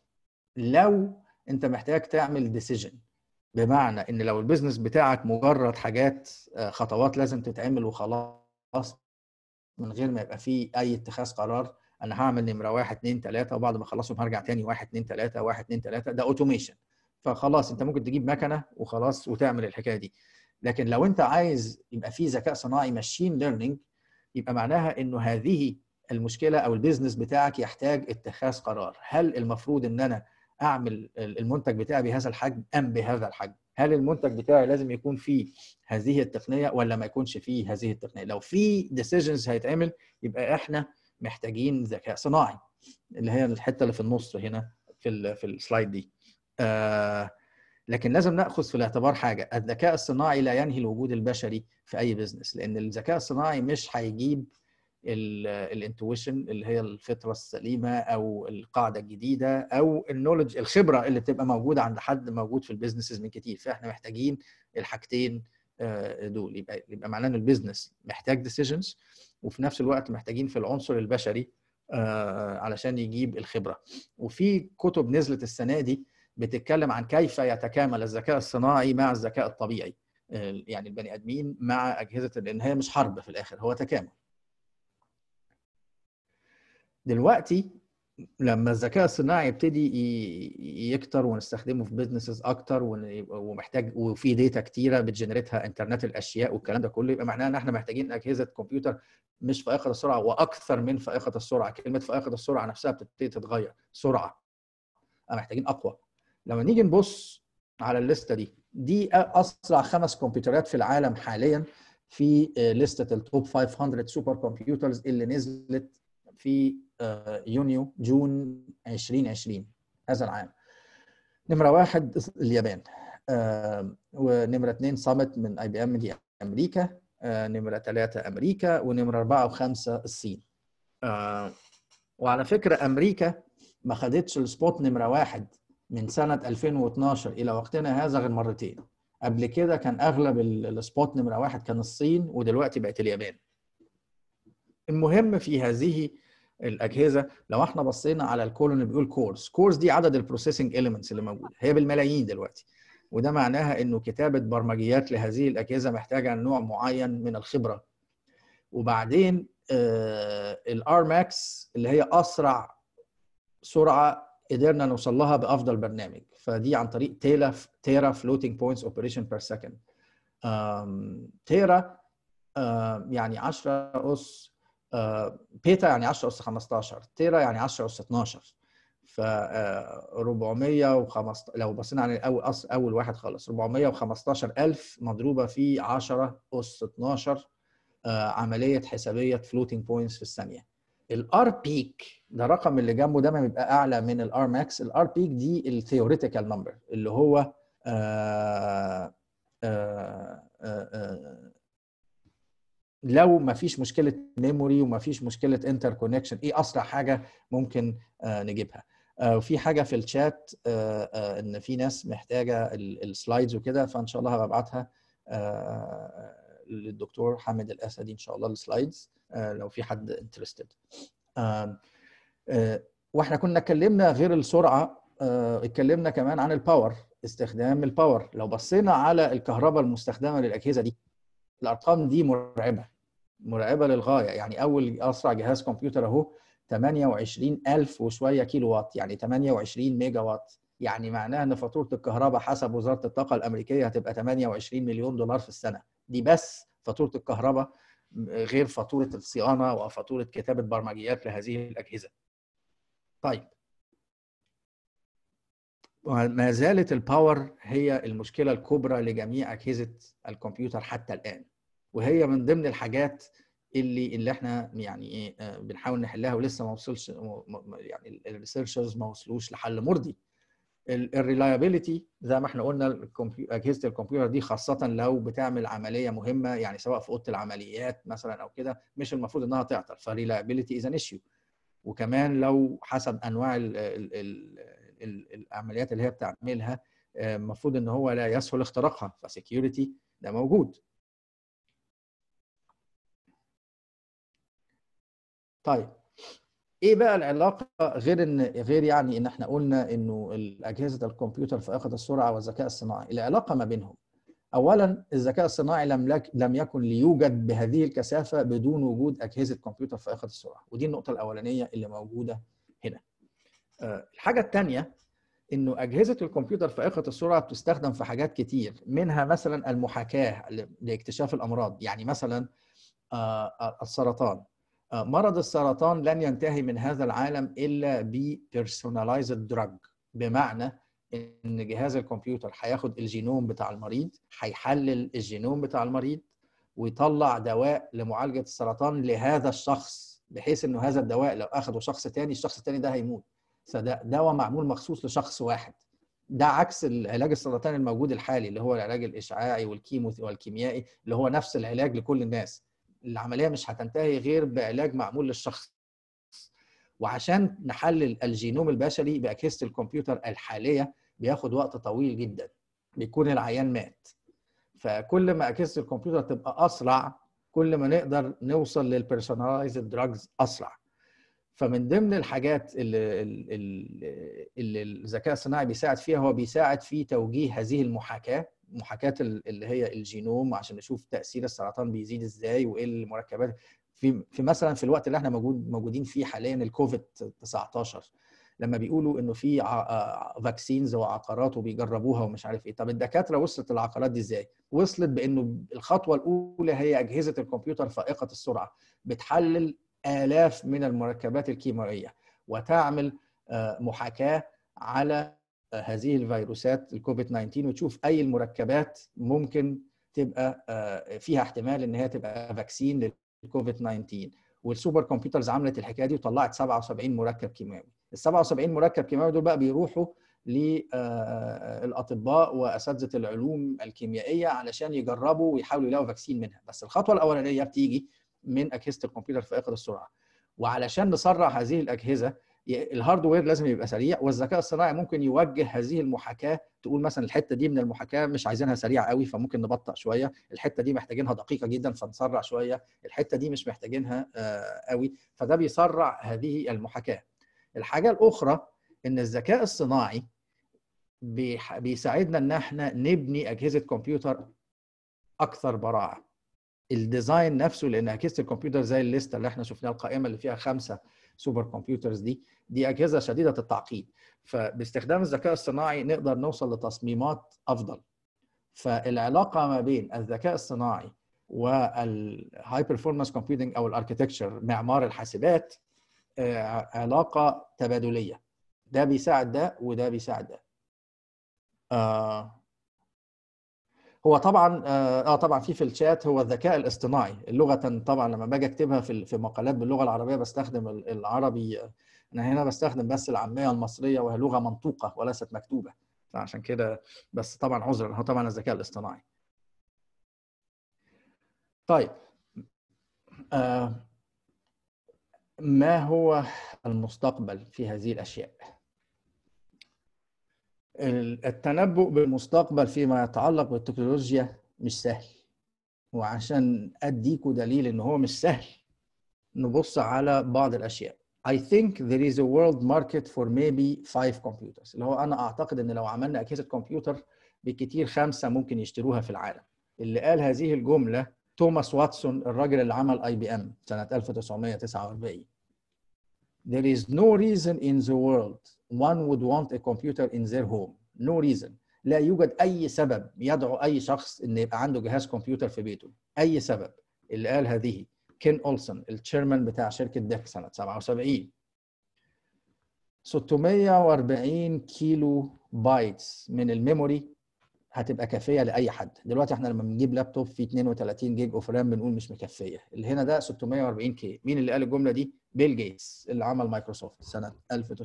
لو انت محتاج تعمل ديسيجن بمعنى ان لو البيزنس بتاعك مجرد حاجات آه، خطوات لازم تتعمل وخلاص من غير ما يبقى فيه اي اتخاذ قرار انا هعمل نمره واحد اتنين تلاته وبعد ما اخلصهم هرجع تاني واحد اتنين تلاته واحد اتنين تلاته ده اوتوميشن فخلاص انت ممكن تجيب مكنه وخلاص وتعمل الحكايه دي لكن لو انت عايز يبقى في ذكاء صناعي ماشين ليرنينج يبقى معناها انه هذه المشكله او البيزنس بتاعك يحتاج اتخاذ قرار هل المفروض ان انا اعمل المنتج بتاعي بهذا الحجم ام بهذا الحجم هل المنتج بتاعي لازم يكون فيه هذه التقنيه ولا ما يكونش فيه هذه التقنيه لو في ديسيجنز هيتعمل يبقى احنا محتاجين ذكاء صناعي اللي هي الحته اللي في النص هنا في ال في السلايد دي آه لكن لازم ناخذ في الاعتبار حاجه الذكاء الصناعي لا ينهي الوجود البشري في اي بزنس لان الذكاء الصناعي مش هيجيب الانتويشن اللي هي الفطره السليمه او القاعده الجديده او النولج الخبره اللي بتبقى موجوده عند حد موجود في البيزنسز من كتير فاحنا محتاجين الحاجتين آه، دول يبقى يبقى معناه ان البيزنس محتاج ديسيجنز وفي نفس الوقت محتاجين في العنصر البشري آه، علشان يجيب الخبره وفي كتب نزلت السنه دي بتتكلم عن كيف يتكامل الذكاء الصناعي مع الذكاء الطبيعي آه، يعني البني ادمين مع اجهزه لان هي مش حرب في الاخر هو تكامل دلوقتي لما الذكاء الصناعي يبتدي ي- يكتر ونستخدمه في بزنسز اكتر ون- ومحتاج وفي داتا كتيره بتجنريتها انترنت الاشياء والكلام ده كله يبقى معناه ان احنا محتاجين اجهزه كمبيوتر مش فائقه السرعه واكثر من فائقه السرعه كلمه فائقه السرعه نفسها بتبتدي تتغير سرعه محتاجين اقوى لما نيجي نبص على الليسته دي دي اسرع خمس كمبيوترات في العالم حاليا في لسته التوب 500 سوبر كمبيوترز اللي نزلت في آه، يونيو جون 2020 هذا العام نمره واحد اليابان آه، ونمره اثنين صامت من اي بي ام دي امريكا آه، نمره ثلاثه امريكا ونمره اربعه وخمسه الصين آه، وعلى فكره امريكا ما خدتش السبوت نمره واحد من سنه 2012 الى وقتنا هذا غير مرتين قبل كده كان اغلب ال- السبوت نمره واحد كان الصين ودلوقتي بقت اليابان المهم في هذه الاجهزه لو احنا بصينا على الكولون اللي بيقول كورز كورز دي عدد البروسيسنج اليمنتس اللي موجوده هي بالملايين دلوقتي وده معناها انه كتابه برمجيات لهذه الاجهزه محتاجه نوع معين من الخبره وبعدين الار ماكس اللي هي اسرع سرعه قدرنا نوصل لها بافضل برنامج فدي عن طريق تيرا تيرا فلوتنج بوينتس اوبريشن بير سكند تيرا آم، يعني 10 اس آه، بيتا يعني 10 اس 15 تيرا يعني 10 اس 12 ف آه، 415 لو بصينا على اول أص- اول واحد خالص 415000 مضروبه في 10 اس 12 آه، عمليه حسابيه فلوتنج بوينتس في الثانيه الار بيك ده الرقم اللي جنبه ده ما بيبقى اعلى من الار ماكس الار بيك دي الثيوريتيكال نمبر اللي هو آه آه آه آه لو ما فيش مشكله ميموري وما فيش مشكله انتر كونكشن ايه اسرع حاجه ممكن آه نجيبها آه وفي حاجه في الشات آه آه ان في ناس محتاجه السلايدز وكده فان شاء الله هبعتها آه للدكتور حامد الاسدي ان شاء الله السلايدز آه لو في حد انترستد آه آه واحنا كنا اتكلمنا غير السرعه آه اتكلمنا كمان عن الباور استخدام الباور لو بصينا على الكهرباء المستخدمه للاجهزه دي الارقام دي مرعبه مرعبه للغايه يعني اول اسرع جهاز كمبيوتر اهو 28000 وشويه كيلو وات يعني 28 ميجا وات يعني معناها ان فاتوره الكهرباء حسب وزاره الطاقه الامريكيه هتبقى 28 مليون دولار في السنه دي بس فاتوره الكهرباء غير فاتوره الصيانه وفاتوره كتابه برمجيات لهذه الاجهزه. طيب ما زالت الباور هي المشكله الكبرى لجميع اجهزه الكمبيوتر حتى الان وهي من ضمن الحاجات اللي اللي احنا يعني ايه بنحاول نحلها ولسه ما وصلش يعني الريسيرشرز ما وصلوش لحل مرضي الريلايبيليتي زي ما احنا قلنا اجهزه الكمبيوتر دي خاصه لو بتعمل عمليه مهمه يعني سواء في اوضه العمليات مثلا او كده مش المفروض انها تعطل فريلايبيليتي از ان ايشيو وكمان لو حسب انواع ال ال ال ال العمليات اللي هي بتعملها المفروض ان هو لا يسهل اختراقها فسكيورتي ده موجود طيب ايه بقى العلاقه غير ان غير يعني ان احنا قلنا انه اجهزه الكمبيوتر فائقه السرعه والذكاء الصناعي العلاقه ما بينهم اولا الذكاء الصناعي لم لك لم يكن ليوجد بهذه الكثافه بدون وجود اجهزه كمبيوتر فائقه السرعه ودي النقطه الاولانيه اللي موجوده هنا الحاجه الثانيه انه اجهزه الكمبيوتر فائقه السرعه بتستخدم في حاجات كتير منها مثلا المحاكاه لاكتشاف الامراض يعني مثلا السرطان مرض السرطان لن ينتهي من هذا العالم الا ببيرسوناليزد دراج بمعنى ان جهاز الكمبيوتر هياخد الجينوم بتاع المريض هيحلل الجينوم بتاع المريض ويطلع دواء لمعالجه السرطان لهذا الشخص بحيث انه هذا الدواء لو اخده شخص تاني الشخص التاني ده هيموت فده دواء معمول مخصوص لشخص واحد ده عكس العلاج السرطاني الموجود الحالي اللي هو العلاج الاشعاعي والكيمو والكيميائي اللي هو نفس العلاج لكل الناس العمليه مش هتنتهي غير بعلاج معمول للشخص وعشان نحلل الجينوم البشري باجهزه الكمبيوتر الحاليه بياخد وقت طويل جدا بيكون العيان مات فكل ما اجهزه الكمبيوتر تبقى اسرع كل ما نقدر نوصل للبيرسوناليزد دراجز اسرع فمن ضمن الحاجات اللي, اللي الذكاء الصناعي بيساعد فيها هو بيساعد في توجيه هذه المحاكاه محاكاه اللي هي الجينوم عشان نشوف تاثير السرطان بيزيد ازاي وايه المركبات في في مثلا في الوقت اللي احنا موجود موجودين فيه حاليا الكوفيد 19 لما بيقولوا انه في فاكسينز وعقارات وبيجربوها ومش عارف ايه طب الدكاتره وصلت العقارات دي ازاي وصلت بانه الخطوه الاولى هي اجهزه الكمبيوتر فائقه السرعه بتحلل آلاف من المركبات الكيميائية وتعمل محاكاة على هذه الفيروسات الكوفيد 19 وتشوف أي المركبات ممكن تبقى فيها احتمال إن هي تبقى فاكسين للكوفيد 19 والسوبر كمبيوترز عملت الحكايه دي وطلعت 77 مركب كيماوي ال 77 مركب كيماوي دول بقى بيروحوا للاطباء واساتذه العلوم الكيميائيه علشان يجربوا ويحاولوا يلاقوا فاكسين منها بس الخطوه الاولانيه بتيجي من اجهزه الكمبيوتر فائقه السرعه وعلشان نسرع هذه الاجهزه الهاردوير لازم يبقى سريع والذكاء الصناعي ممكن يوجه هذه المحاكاه تقول مثلا الحته دي من المحاكاه مش عايزينها سريعه قوي فممكن نبطأ شويه الحته دي محتاجينها دقيقه جدا فنسرع شويه الحته دي مش محتاجينها قوي فده بيسرع هذه المحاكاه الحاجه الاخرى ان الذكاء الصناعي بيساعدنا ان احنا نبني اجهزه كمبيوتر اكثر براعه الديزاين نفسه لان اجهزه الكمبيوتر زي الليسته اللي احنا شفناها القائمه اللي فيها خمسه سوبر كمبيوترز دي دي اجهزه شديده التعقيد فباستخدام الذكاء الصناعي نقدر نوصل لتصميمات افضل فالعلاقه ما بين الذكاء الصناعي والهاي بيرفورمانس كومبيوتنج او الاركتكتشر معمار الحاسبات علاقه تبادليه ده بيساعد ده وده بيساعد ده آه هو طبعا اه طبعا في في الشات هو الذكاء الاصطناعي لغه طبعا لما باجي اكتبها في في مقالات باللغه العربيه بستخدم العربي انا هنا بستخدم بس العاميه المصريه وهي لغه منطوقه وليست مكتوبه فعشان كده بس طبعا عذرا هو طبعا الذكاء الاصطناعي طيب آه ما هو المستقبل في هذه الاشياء التنبؤ بالمستقبل فيما يتعلق بالتكنولوجيا مش سهل وعشان اديكوا دليل ان هو مش سهل نبص على بعض الاشياء I think there is a world market for maybe five computers اللي هو انا اعتقد ان لو عملنا اجهزه كمبيوتر بالكثير خمسه ممكن يشتروها في العالم اللي قال هذه الجمله توماس واتسون الراجل اللي عمل اي بي ام سنه 1949 There is no reason in the world one would want a computer in their home. No reason. لا يوجد أي سبب يدعو أي شخص إن يبقى عنده جهاز كمبيوتر في بيته. أي سبب اللي قال هذه كين اولسون التشيرمان بتاع شركه ديك سنه 77 640 كيلو بايتس من الميموري هتبقى كافيه لاي حد دلوقتي احنا لما بنجيب لابتوب فيه 32 جيج اوف رام بنقول مش مكفيه اللي هنا ده 640 كي مين اللي قال الجمله دي بيل جيتس اللي عمل مايكروسوفت سنه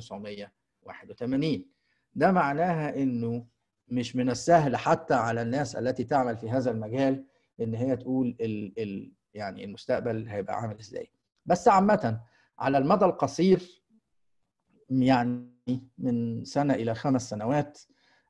1981 ده معناها انه مش من السهل حتى على الناس التي تعمل في هذا المجال ان هي تقول ال ال يعني المستقبل هيبقى عامل ازاي بس عامه على المدى القصير يعني من سنه الى خمس سنوات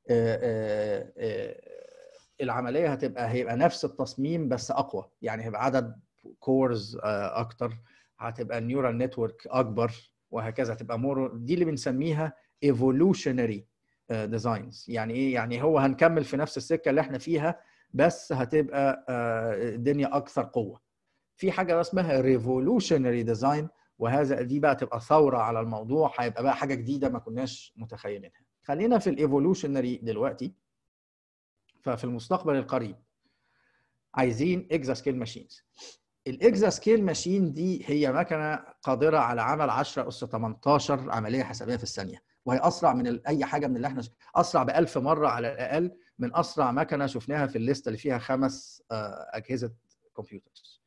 العمليه هتبقى هيبقى نفس التصميم بس اقوى يعني هيبقى عدد كورز اكتر هتبقى النيورال نتورك اكبر وهكذا هتبقى مور دي اللي بنسميها evolutionary ديزاينز يعني ايه يعني هو هنكمل في نفس السكه اللي احنا فيها بس هتبقى الدنيا اكثر قوه في حاجه اسمها ريفولوشنري ديزاين وهذا دي بقى تبقى ثوره على الموضوع هيبقى بقى حاجه جديده ما كناش متخيلينها خلينا في الايفولوشنري دلوقتي ففي المستقبل القريب عايزين اكزا سكيل ماشينز الاكزا سكيل ماشين دي هي مكنه قادره على عمل 10 اس 18 عمليه حسابيه في الثانيه وهي اسرع من اي حاجه من اللي احنا اسرع ب 1000 مره على الاقل من اسرع مكنه شفناها في الليسته اللي فيها خمس اجهزه كمبيوترز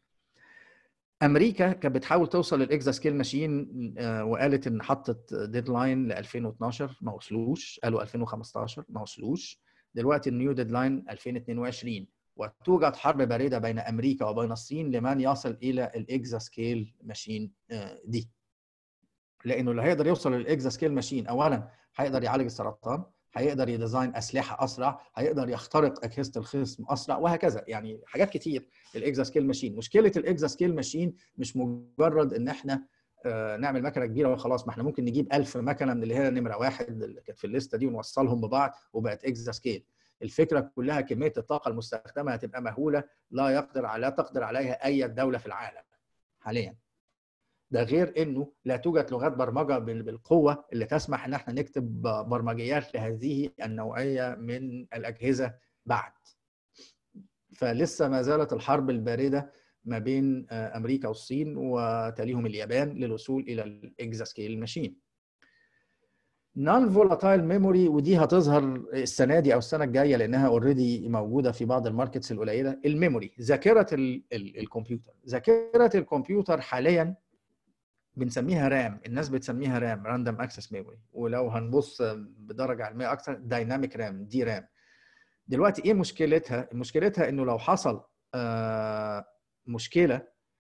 امريكا كانت بتحاول توصل للاكزا سكيل ماشين وقالت ان حطت ديدلاين ل 2012 ما وصلوش قالوا 2015 ما وصلوش دلوقتي النيو ديدلاين 2022 وتوجد حرب بارده بين امريكا وبين الصين لمن يصل الى الاكزا سكيل ماشين دي لانه اللي هيقدر يوصل للاكزا سكيل ماشين اولا هيقدر يعالج السرطان هيقدر يديزاين اسلحه اسرع هيقدر يخترق اجهزه الخصم اسرع وهكذا يعني حاجات كتير الاكزا سكيل ماشين مشكله الاكزا سكيل ماشين مش مجرد ان احنا آه نعمل مكنه كبيره وخلاص ما احنا ممكن نجيب 1000 مكنه من اللي هي نمره واحد اللي كانت في الليسته دي ونوصلهم ببعض وبقت اكزا سكيل الفكره كلها كميه الطاقه المستخدمه هتبقى مهوله لا يقدر لا تقدر عليها اي دوله في العالم حاليا ده غير انه لا توجد لغات برمجه بالقوه اللي تسمح ان احنا نكتب برمجيات لهذه النوعيه من الاجهزه بعد. فلسه ما زالت الحرب البارده ما بين امريكا والصين وتليهم اليابان للوصول الى الاكزا سكيل ماشين. نون فولاتايل ميموري ودي هتظهر السنه دي او السنه الجايه لانها اوريدي موجوده في بعض الماركتس القليله الميموري ذاكره الكمبيوتر ذاكره الكمبيوتر حاليا بنسميها رام الناس بتسميها رام راندوم اكسس ميموري ولو هنبص بدرجه علميه اكثر دايناميك رام دي رام دلوقتي ايه مشكلتها مشكلتها انه لو حصل آه مشكله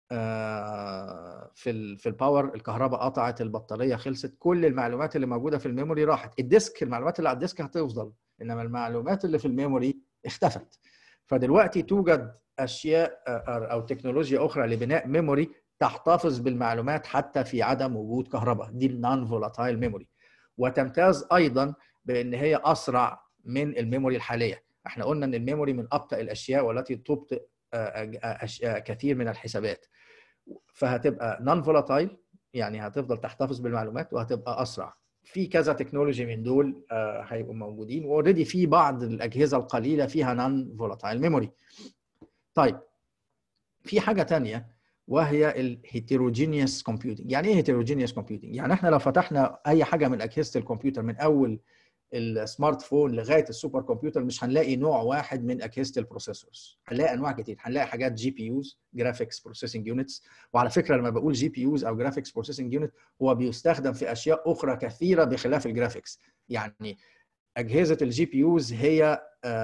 آه في ال في الباور الكهرباء قطعت البطاريه خلصت كل المعلومات اللي موجوده في الميموري راحت الديسك المعلومات اللي على الديسك هتفضل انما المعلومات اللي في الميموري اختفت فدلوقتي توجد اشياء او تكنولوجيا اخرى لبناء ميموري تحتفظ بالمعلومات حتى في عدم وجود كهرباء دي النون فولاتايل ميموري وتمتاز ايضا بان هي اسرع من الميموري الحاليه احنا قلنا ان الميموري من ابطا الاشياء والتي تبطئ كثير من الحسابات فهتبقى نون فولاتايل يعني هتفضل تحتفظ بالمعلومات وهتبقى اسرع في كذا تكنولوجي من دول هيبقوا موجودين واوريدي في بعض الاجهزه القليله فيها نون فولاتايل ميموري طيب في حاجه ثانيه وهي الهيتروجينيوس كومبيوتنج يعني ايه هيتروجينيوس كومبيوتنج يعني احنا لو فتحنا اي حاجه من اجهزه الكمبيوتر من اول السمارت فون لغايه السوبر كمبيوتر مش هنلاقي نوع واحد من اجهزه البروسيسورز هنلاقي انواع كتير هنلاقي حاجات جي بي يوز جرافيكس بروسيسنج يونتس وعلى فكره لما بقول جي بي يوز او جرافيكس بروسيسنج يونت هو بيستخدم في اشياء اخرى كثيره بخلاف الجرافيكس يعني اجهزه الجي بي يوز هي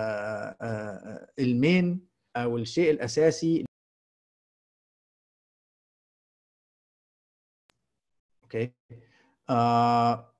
المين او الشيء الاساسي اوكي آه...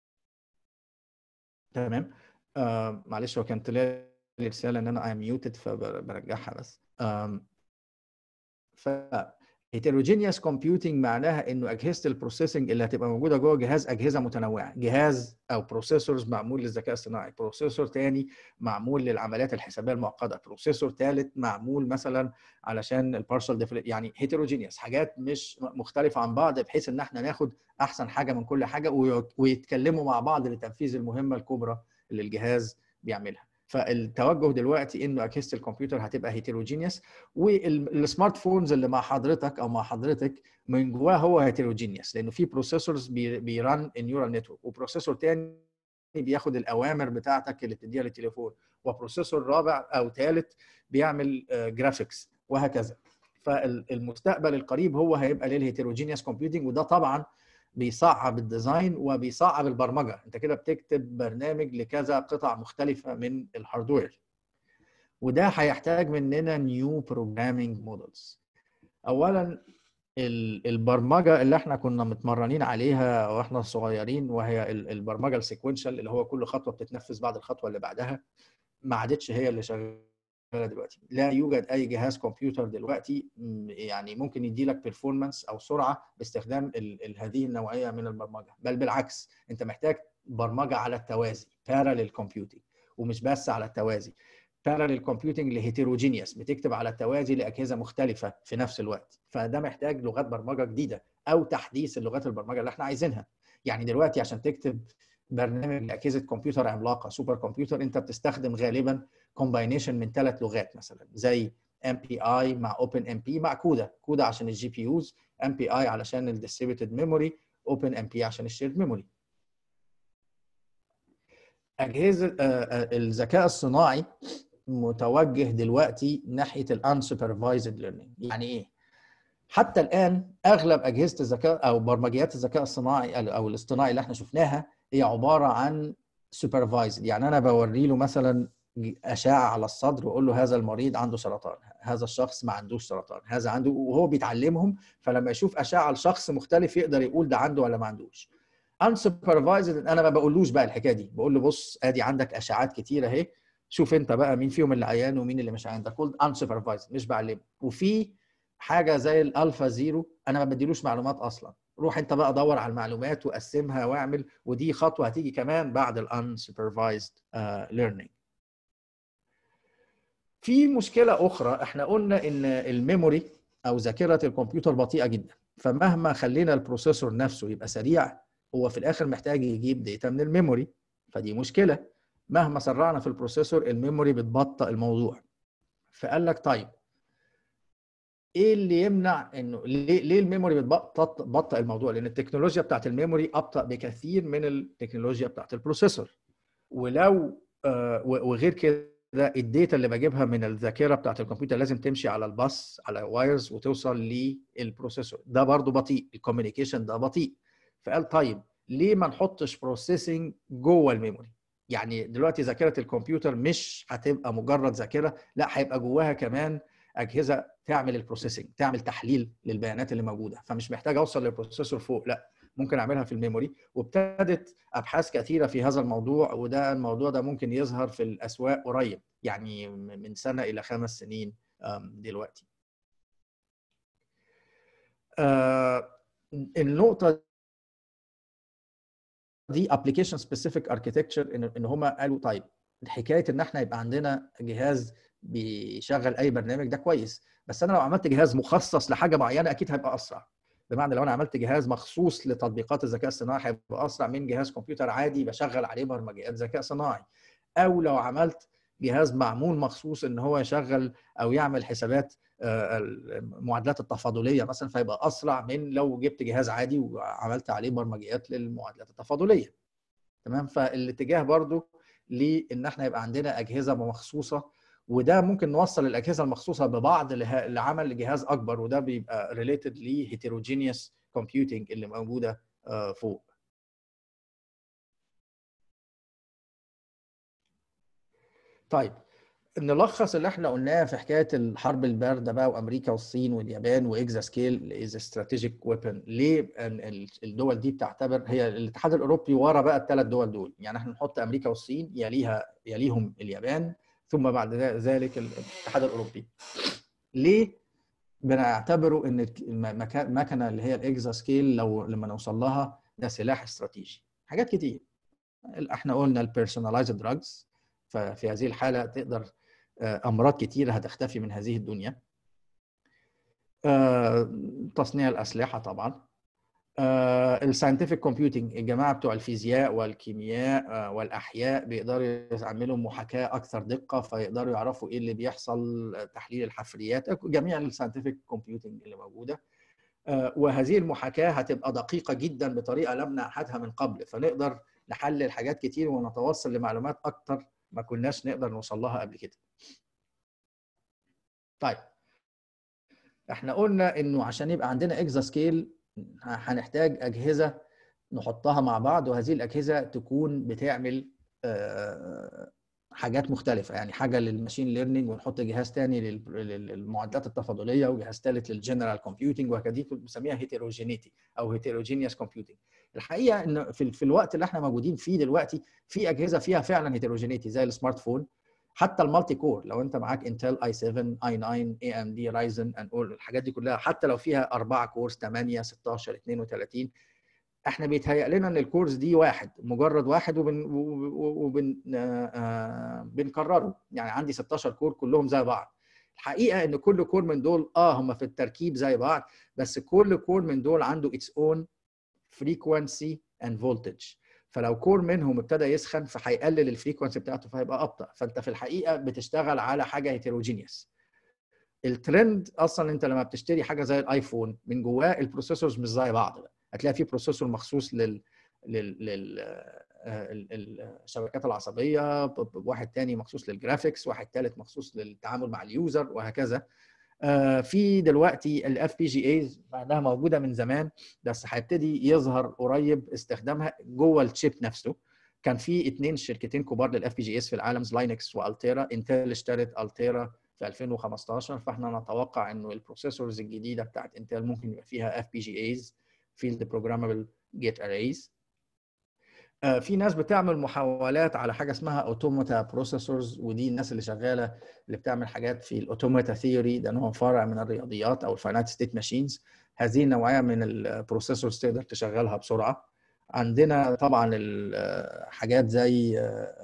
تمام آه... معلش هو كان طلع لي رساله ان انا ام ميوتد فبرجعها بس آم... ف heterogeneous computing معناها انه اجهزه البروسيسنج اللي هتبقى موجوده جوه جهاز اجهزه متنوعه جهاز او بروسيسورز معمول للذكاء الصناعي بروسيسور تاني معمول للعمليات الحسابيه المعقده بروسيسور ثالث معمول مثلا علشان البارشال يعني heterogeneous حاجات مش مختلفه عن بعض بحيث ان احنا ناخد احسن حاجه من كل حاجه ويتكلموا مع بعض لتنفيذ المهمه الكبرى اللي الجهاز بيعملها فالتوجه دلوقتي انه اجهزه الكمبيوتر هتبقى هيتروجينيوس والسمارت فونز اللي مع حضرتك او مع حضرتك من جواه هو هيتروجينيوس لانه في بروسيسورز بيران النيورال نتورك وبروسيسور تاني بياخد الاوامر بتاعتك اللي بتديها للتليفون وبروسيسور رابع او ثالث بيعمل جرافيكس وهكذا فالمستقبل القريب هو هيبقى للهيتروجينيوس كومبيوتنج وده طبعا بيصعب الديزاين وبيصعب البرمجه انت كده بتكتب برنامج لكذا قطع مختلفه من الهاردوير وده هيحتاج مننا نيو بروجرامينج مودلز اولا البرمجه اللي احنا كنا متمرنين عليها واحنا صغيرين وهي البرمجه السيكونشال اللي هو كل خطوه بتتنفذ بعد الخطوه اللي بعدها ما عادتش هي اللي شغاله دلوقتي لا يوجد اي جهاز كمبيوتر دلوقتي يعني ممكن يدي لك بيرفورمانس او سرعه باستخدام ال ال هذه النوعيه من البرمجه بل بالعكس انت محتاج برمجه على التوازي باراليل كومبيوتنج ومش بس على التوازي باراليل كومبيوتنج لهيتروجينيوس بتكتب على التوازي لاجهزه مختلفه في نفس الوقت فده محتاج لغات برمجه جديده او تحديث اللغات البرمجه اللي احنا عايزينها يعني دلوقتي عشان تكتب برنامج لاجهزه كمبيوتر عملاقه سوبر كمبيوتر انت بتستخدم غالبا كومباينيشن من ثلاث لغات مثلا زي ام بي اي مع اوبن ام بي مع كودا كودا عشان الجي بي يوز ام بي اي علشان الديستريبيوتد ميموري اوبن ام بي عشان الشيرد ميموري اجهزه الذكاء الصناعي متوجه دلوقتي ناحيه الانسوبرفايزد ليرنينج يعني ايه حتى الان اغلب اجهزه الذكاء او برمجيات الذكاء الصناعي او الاصطناعي اللي احنا شفناها هي عباره عن سوبرفايزد يعني انا بوري له مثلا اشعه على الصدر واقول له هذا المريض عنده سرطان هذا الشخص ما عندوش سرطان هذا عنده وهو بيتعلمهم فلما يشوف اشعه لشخص مختلف يقدر يقول ده عنده ولا ما عندوش unsupervised انا ما بقولوش بقى الحكايه دي بقول له بص ادي عندك اشعات كتيره اهي شوف انت بقى مين فيهم اللي عيان ومين اللي مش عيان ده كولد unsupervised مش بعلمه وفي حاجه زي الالفا زيرو انا ما بديلوش معلومات اصلا روح انت بقى دور على المعلومات وقسمها واعمل ودي خطوه هتيجي كمان بعد الانسوبرفايزد ليرنينج في مشكله اخرى احنا قلنا ان الميموري او ذاكره الكمبيوتر بطيئه جدا فمهما خلينا البروسيسور نفسه يبقى سريع هو في الاخر محتاج يجيب داتا من الميموري فدي مشكله مهما سرعنا في البروسيسور الميموري بتبطئ الموضوع فقال لك طيب ايه اللي يمنع انه ليه ليه الميموري بتبطئ الموضوع لان التكنولوجيا بتاعت الميموري ابطا بكثير من التكنولوجيا بتاعت البروسيسور ولو آه وغير كده الداتا اللي بجيبها من الذاكره بتاعت الكمبيوتر لازم تمشي على الباص على وايرز وتوصل للبروسيسور ده برضو بطيء الكوميونيكيشن ده بطيء فقال طيب ليه ما نحطش بروسيسنج جوه الميموري يعني دلوقتي ذاكره الكمبيوتر مش هتبقى مجرد ذاكره لا هيبقى جواها كمان اجهزه تعمل البروسيسنج تعمل تحليل للبيانات اللي موجوده فمش محتاج اوصل للبروسيسور فوق لا ممكن اعملها في الميموري وابتدت ابحاث كثيره في هذا الموضوع وده الموضوع ده ممكن يظهر في الاسواق قريب يعني من سنه الى خمس سنين دلوقتي النقطه دي ابلكيشن سبيسيفيك اركتكتشر ان ان هم قالوا طيب حكايه ان احنا يبقى عندنا جهاز بيشغل اي برنامج ده كويس بس انا لو عملت جهاز مخصص لحاجه معينه اكيد هيبقى اسرع بمعنى لو انا عملت جهاز مخصوص لتطبيقات الذكاء الصناعي هيبقى اسرع من جهاز كمبيوتر عادي بشغل عليه برمجيات ذكاء صناعي او لو عملت جهاز معمول مخصوص ان هو يشغل او يعمل حسابات المعادلات التفاضليه مثلا فيبقى اسرع من لو جبت جهاز عادي وعملت عليه برمجيات للمعادلات التفاضليه تمام فالاتجاه برضو لان احنا يبقى عندنا اجهزه مخصوصه وده ممكن نوصل الاجهزه المخصوصه ببعض لعمل جهاز اكبر وده بيبقى ريليتد لهيتروجينيوس كومبيوتنج اللي موجوده فوق طيب نلخص اللي احنا قلناه في حكايه الحرب البارده بقى وامريكا والصين واليابان واكزا سكيل از استراتيجيك ويبن ليه الدول دي بتعتبر هي الاتحاد الاوروبي ورا بقى الثلاث دول دول يعني احنا نحط امريكا والصين يليها يليهم اليابان ثم بعد ذلك الاتحاد الاوروبي ليه بنعتبره ان المكنه اللي هي الاكزا سكيل لو لما نوصل لها ده سلاح استراتيجي حاجات كتير احنا قلنا البيرسوناليزد دراجز ففي هذه الحاله تقدر امراض كتيره هتختفي من هذه الدنيا تصنيع الاسلحه طبعا الساينتفك كومبيوتنج الجماعه بتوع الفيزياء والكيمياء آه، والاحياء بيقدروا يعملوا محاكاه اكثر دقه فيقدروا يعرفوا ايه اللي بيحصل آه، تحليل الحفريات جميع الساينتفك كومبيوتنج اللي موجوده آه، وهذه المحاكاه هتبقى دقيقه جدا بطريقه لم نعهدها من قبل فنقدر نحلل حاجات كتير ونتوصل لمعلومات اكتر ما كناش نقدر نوصل لها قبل كده. طيب احنا قلنا انه عشان يبقى عندنا اكزا سكيل هنحتاج اجهزه نحطها مع بعض وهذه الاجهزه تكون بتعمل آه، حاجات مختلفه يعني حاجه للماشين ليرنينج ونحط جهاز تاني لل- لل- للمعادلات التفاضليه وجهاز ثالث للجنرال كومبيوتنج وهكذا دي بنسميها هيتروجينيتي او هيتروجينيوس كومبيوتنج الحقيقه ان في في الوقت اللي احنا موجودين فيه دلوقتي في اجهزه فيها فعلا هيتروجينيتي زي السمارت فون حتى المالتي كور لو انت معاك انتل اي 7 اي 9 اي ام دي رايزن ان اول الحاجات دي كلها حتى لو فيها اربعه كورس 8 16 32 احنا بيتهيأ لنا ان الكورس دي واحد مجرد واحد وبن وبن آه، آه، بنكرره يعني عندي 16 كور كلهم زي بعض الحقيقه ان كل كور من دول اه هم في التركيب زي بعض بس كل كور من دول عنده its own frequency and voltage فلو كور منهم ابتدى يسخن فهيقلل الفريكونسي بتاعته فهيبقى ابطا فانت في الحقيقه بتشتغل على حاجه هيتروجينيوس الترند اصلا انت لما بتشتري حاجه زي الايفون من جواه البروسيسورز مش زي بعض بقى. هتلاقي في بروسيسور مخصوص لل لل لل آه، ال- ال- الشبكات العصبيه ب- ب- واحد تاني مخصوص للجرافيكس واحد ثالث مخصوص للتعامل مع اليوزر وهكذا آه، في دلوقتي الاف بي جي ايز مع انها موجوده من زمان بس هيبتدي يظهر قريب استخدامها جوه الشيب نفسه كان في اثنين شركتين كبار للاف بي جي اس في العالم لاينكس والتيرا انتل اشترت التيرا في 2015 فاحنا نتوقع انه البروسيسورز الجديده بتاعت انتل ممكن يبقى فيها اف بي جي ايز فيلد بروجرامبل جيت اريز في ناس بتعمل محاولات على حاجه اسمها اوتوماتا بروسيسورز ودي الناس اللي شغاله اللي بتعمل حاجات في الاوتوماتا ثيوري ده نوع فرع من الرياضيات او الفاينات ستيت ماشينز هذه النوعيه من البروسيسورز تقدر تشغلها بسرعه عندنا طبعا الحاجات زي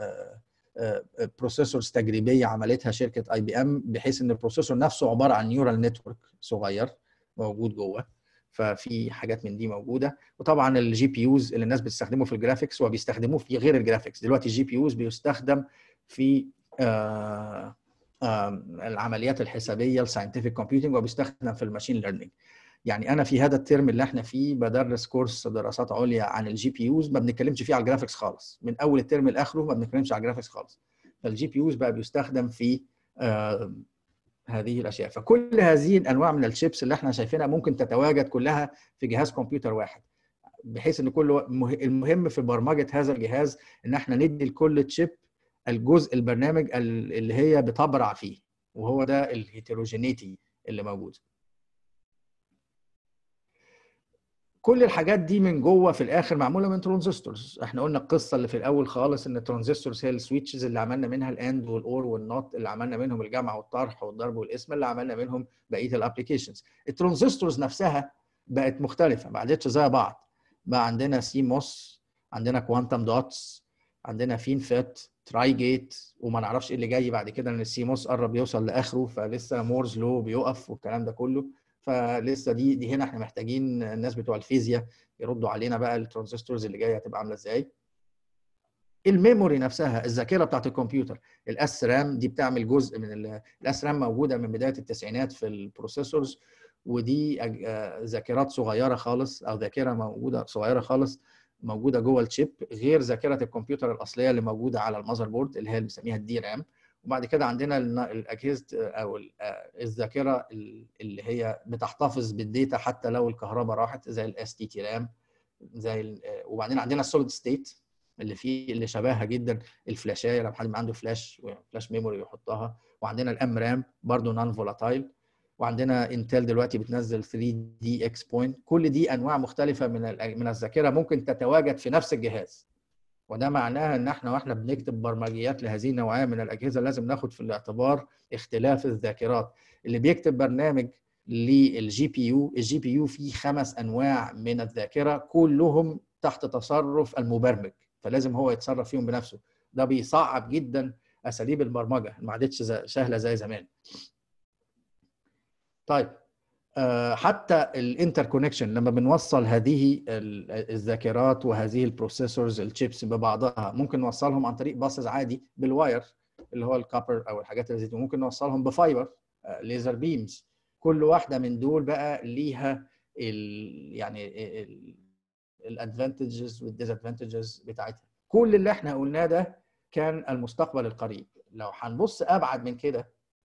بروسيسورز تجريبيه عملتها شركه اي بي ام بحيث ان البروسيسور نفسه عباره عن نيورال نتورك صغير موجود جوه ففي حاجات من دي موجوده وطبعا الجي بي يوز اللي الناس بتستخدمه في الجرافيكس وبيستخدموه في غير الجرافيكس دلوقتي الجي بي يوز بيستخدم في آه آه العمليات الحسابيه الساينتفك كومبيوتنج وبيستخدم في الماشين ليرنينج يعني انا في هذا الترم اللي احنا فيه بدرس كورس دراسات عليا عن الجي بي يوز ما بنتكلمش فيه على الجرافيكس خالص من اول الترم لاخره ما بنتكلمش على الجرافيكس خالص فالجي بي يوز بقى بيستخدم في آه هذه الاشياء فكل هذه الانواع من الشيبس اللي احنا شايفينها ممكن تتواجد كلها في جهاز كمبيوتر واحد بحيث ان كل المهم في برمجه هذا الجهاز ان احنا ندي لكل تشيب الجزء البرنامج اللي هي بتبرع فيه وهو ده الهيتروجينيتي اللي موجود كل الحاجات دي من جوه في الاخر معموله من ترانزستورز احنا قلنا القصه اللي في الاول خالص ان الترانزستورز هي السويتشز اللي عملنا منها الاند والاور والنوت اللي عملنا منهم الجمع والطرح والضرب والقسمه اللي عملنا منهم بقيه الابلكيشنز الترانزستورز نفسها بقت مختلفه ما عادتش زي بعض بقى عندنا سي موس عندنا كوانتم دوتس عندنا فين فات تراي جيت وما نعرفش ايه اللي جاي بعد كده ان السي موس قرب يوصل لاخره فلسه مورز لو بيقف والكلام ده كله فلسه دي دي هنا احنا محتاجين الناس بتوع الفيزياء يردوا علينا بقى الترانزستورز اللي جايه هتبقى عامله ازاي الميموري نفسها الذاكره بتاعت الكمبيوتر الاس رام دي بتعمل جزء من الاس رام موجوده من بدايه التسعينات في البروسيسورز ودي ذاكرات صغيره خالص او ذاكره موجوده صغيره خالص موجوده جوه الشيب غير ذاكره الكمبيوتر الاصليه اللي موجوده على المذر بورد اللي هي اللي بنسميها الدي رام وبعد كده عندنا الاجهزه او الذاكره اللي هي بتحتفظ بالديتا حتى لو الكهرباء راحت زي الاس تي تي رام زي وبعدين عندنا السوليد ستيت اللي فيه اللي شبهها جدا الفلاشايه لو حد عنده فلاش فلاش ميموري يحطها وعندنا الام رام برضه نون فولاتايل وعندنا انتل دلوقتي بتنزل 3 دي اكس بوينت كل دي انواع مختلفه من من الذاكره ممكن تتواجد في نفس الجهاز وده معناها ان احنا واحنا بنكتب برمجيات لهذه النوعيه من الاجهزه لازم ناخد في الاعتبار اختلاف الذاكرات اللي بيكتب برنامج للجي بي يو الجي بي يو فيه خمس انواع من الذاكره كلهم تحت تصرف المبرمج فلازم هو يتصرف فيهم بنفسه ده بيصعب جدا اساليب البرمجه ما عادتش سهله زي زمان طيب آه، حتى الانتر كونكشن لما بنوصل هذه ال- الذاكرات وهذه البروسيسورز الشيبس ببعضها ممكن نوصلهم عن طريق باسز عادي بالواير اللي هو الكابر او الحاجات اللي زي دي ممكن نوصلهم بفايبر ليزر بيمز كل واحده من دول بقى ليها ال يعني الادفانتجز والديزادفانتجز بتاعتها كل اللي احنا قلناه ده كان المستقبل القريب لو هنبص ابعد من كده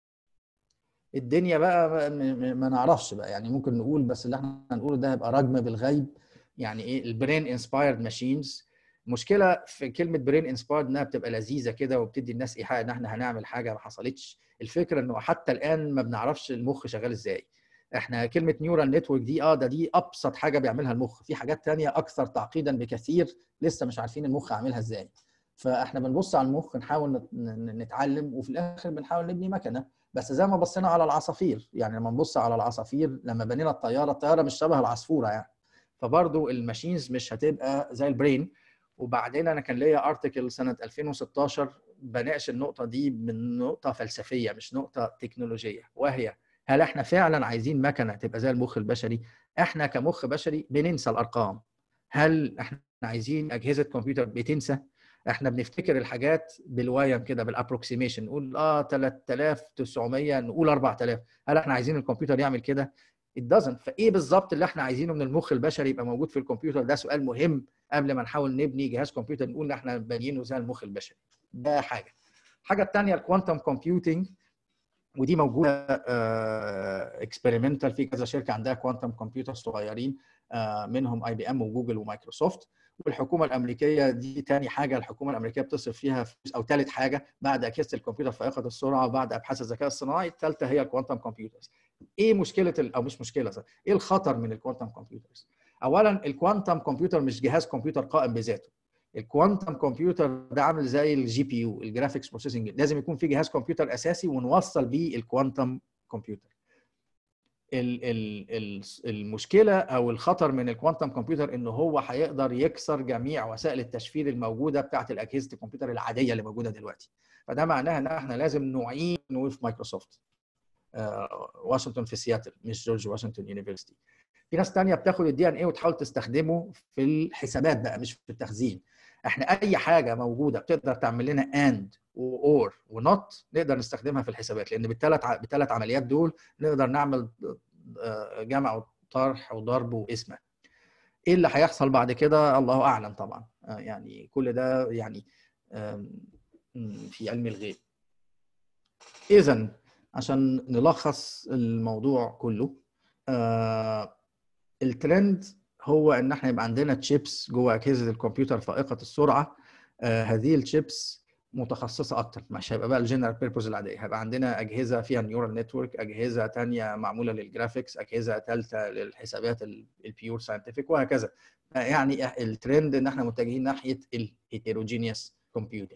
الدنيا بقى م- م- ما نعرفش بقى يعني ممكن نقول بس اللي احنا هنقوله ده هيبقى رجم بالغيب يعني ايه البرين انسبايرد ماشينز مشكله في كلمه برين انسبايرد انها بتبقى لذيذه كده وبتدي الناس ايحاء ان احنا هنعمل حاجه ما حصلتش الفكره انه حتى الان ما بنعرفش المخ شغال ازاي احنا كلمه نيورال نتورك دي اه ده دي ابسط حاجه بيعملها المخ في حاجات تانية اكثر تعقيدا بكثير لسه مش عارفين المخ عاملها ازاي فاحنا بنبص على المخ نحاول نت- ن- نتعلم وفي الاخر بنحاول نبني مكنه بس زي ما بصينا على العصافير يعني لما نبص على العصافير لما بنينا الطياره الطياره مش شبه العصفوره يعني فبرضو الماشينز مش هتبقى زي البرين وبعدين انا كان ليا ارتكل سنه 2016 بناقش النقطه دي من نقطه فلسفيه مش نقطه تكنولوجيه وهي هل احنا فعلا عايزين مكنه تبقى زي المخ البشري احنا كمخ بشري بننسى الارقام هل احنا عايزين اجهزه كمبيوتر بتنسى احنا بنفتكر الحاجات بالويم كده بالابروكسيميشن نقول اه 3900 نقول 4000 هل احنا عايزين الكمبيوتر يعمل كده it doesn't فايه بالظبط اللي احنا عايزينه من المخ البشري يبقى موجود في الكمبيوتر ده سؤال مهم قبل ما نحاول نبني جهاز كمبيوتر نقول ان احنا بانيينه زي المخ البشري ده حاجه الحاجه الثانيه الكوانتم كومبيوتنج ودي موجوده اكسبيرمنتال في كذا شركه عندها كوانتم كمبيوتر صغيرين آه، منهم اي بي ام وجوجل ومايكروسوفت والحكومه الامريكيه دي تاني حاجه الحكومه الامريكيه بتصرف فيها فلوس او ثالث حاجه بعد اجهزه الكمبيوتر فائقه السرعه وبعد ابحاث الذكاء الصناعي الثالثه هي الكوانتم كمبيوترز ايه مشكله ال- او مش مشكله صح. ايه الخطر من الكوانتم كمبيوترز اولا الكوانتم كمبيوتر مش جهاز كمبيوتر قائم بذاته الكوانتم كمبيوتر ده عامل زي الجي بي يو الجرافيكس بروسيسنج لازم يكون في جهاز كمبيوتر اساسي ونوصل بيه الكوانتم كمبيوتر ال- ال- ال- المشكله او الخطر من الكوانتم كمبيوتر انه هو هيقدر يكسر جميع وسائل التشفير الموجوده بتاعت الاجهزه الكمبيوتر العاديه اللي موجوده دلوقتي فده معناه ان احنا لازم نعين في مايكروسوفت آه، واشنطن في سياتل مش جورج واشنطن يونيفرستي في ناس تانية بتاخد الدي ان اي وتحاول تستخدمه في الحسابات بقى مش في التخزين احنا اي حاجه موجوده بتقدر تعمل لنا اند واور ونوت نقدر نستخدمها في الحسابات لان بالثلاث بالثلاث عمليات دول نقدر نعمل آه، جمع وطرح وضرب وقسمه ايه اللي هيحصل بعد كده الله اعلم طبعا آه، يعني كل ده يعني آم، م، في علم الغيب اذا عشان نلخص الموضوع كله آه، الترند هو ان احنا يبقى عندنا تشيبس جوه اجهزه الكمبيوتر فائقه السرعه آه، هذه الشيبس متخصصه اكتر مش هيبقى بقى الجنرال بيربوز العاديه هيبقى عندنا اجهزه فيها نيورال نتورك اجهزه تانية معموله للجرافيكس اجهزه ثالثه للحسابات البيور ساينتفك وهكذا يعني الترند ان احنا متجهين ناحيه الهيتروجينيوس كومبيوتنج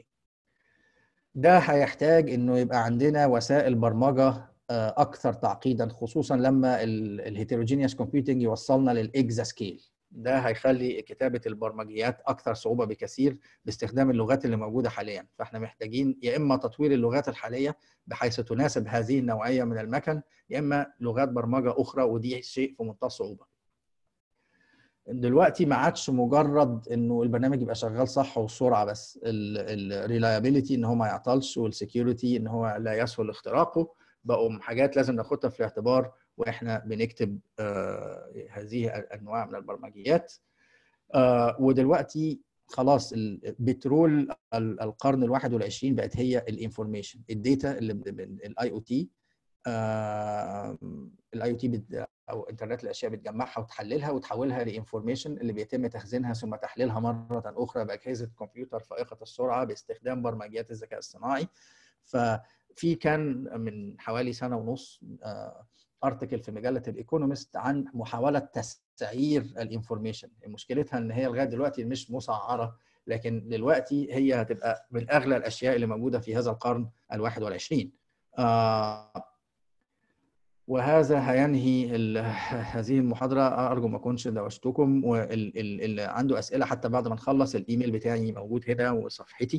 ده هيحتاج انه يبقى عندنا وسائل برمجه آه، اكثر تعقيدا خصوصا لما الهيتروجينيوس كومبيوتنج يوصلنا للاكزا سكيل ده هيخلي كتابه البرمجيات اكثر صعوبه بكثير باستخدام اللغات اللي موجوده حاليا فاحنا محتاجين يا اما تطوير اللغات الحاليه بحيث تناسب هذه النوعيه من المكن يا اما لغات برمجه اخرى ودي شيء في منتهى الصعوبه دلوقتي ما عادش مجرد انه البرنامج يبقى شغال صح والسرعه بس الريلايبيليتي ان هو ما يعطلش والسكيورتي ان هو لا يسهل اختراقه بقوا حاجات لازم ناخدها في الاعتبار واحنا بنكتب آه هذه الانواع من البرمجيات آه ودلوقتي خلاص البترول القرن الواحد والعشرين بقت هي الانفورميشن الداتا اللي الاي او تي الاي او تي او انترنت الاشياء بتجمعها وتحللها وتحولها لانفورميشن اللي بيتم تخزينها ثم تحليلها مره اخرى باجهزه كمبيوتر فائقه السرعه باستخدام برمجيات الذكاء الصناعي ففي كان من حوالي سنه ونص ارتكل في مجله الايكونومست عن محاوله تسعير الانفورميشن مشكلتها ان هي لغايه دلوقتي مش مسعره لكن دلوقتي هي هتبقى من اغلى الاشياء اللي موجوده في هذا القرن الواحد والعشرين آه وهذا هينهي هذه المحاضرة أرجو ما أكونش دوشتكم واللي عنده أسئلة حتى بعد ما نخلص الإيميل بتاعي موجود هنا وصفحتي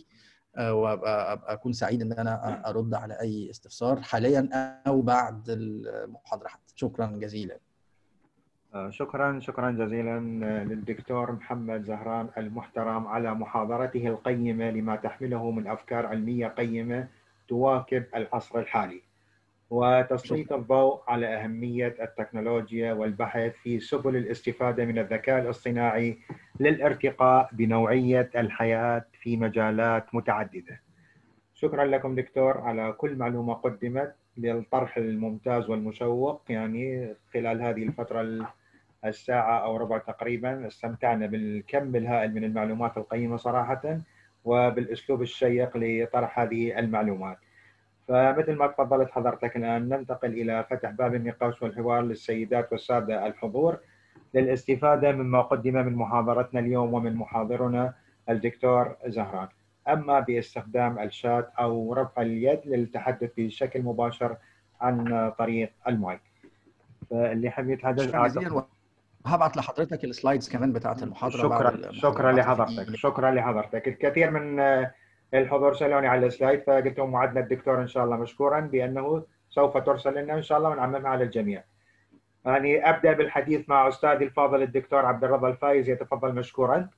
آه، وابقى أبقى اكون سعيد ان انا ارد على اي استفسار حاليا او بعد المحاضره حتى شكرا جزيلا آه، شكرا شكرا جزيلا آه، للدكتور محمد زهران المحترم على محاضرته القيمه لما تحمله من افكار علميه قيمه تواكب العصر الحالي وتسليط الضوء على اهميه التكنولوجيا والبحث في سبل الاستفاده من الذكاء الاصطناعي للارتقاء بنوعيه الحياه في مجالات متعدده. شكرا لكم دكتور على كل معلومه قدمت للطرح الممتاز والمشوق يعني خلال هذه الفتره الساعه او ربع تقريبا استمتعنا بالكم الهائل من المعلومات القيمه صراحه وبالاسلوب الشيق لطرح هذه المعلومات. فمثل ما تفضلت حضرتك الآن ننتقل إلى فتح باب النقاش والحوار للسيدات والسادة الحضور للاستفادة مما قدم من محاضرتنا اليوم ومن محاضرنا الدكتور زهران أما باستخدام الشات أو رفع اليد للتحدث بشكل مباشر عن طريق المايك فاللي حاب يتحدث هبعت لحضرتك السلايدز كمان بتاعت المحاضره شكرا شكرا لحضرتك شكرا لحضرتك الكثير من الحضور سالوني على السلايد فقلت لهم وعدنا الدكتور ان شاء الله مشكورا بانه سوف ترسل لنا ان شاء الله ونعممها على الجميع. يعني ابدا بالحديث مع استاذي الفاضل الدكتور عبد الرضا الفايز يتفضل مشكورا.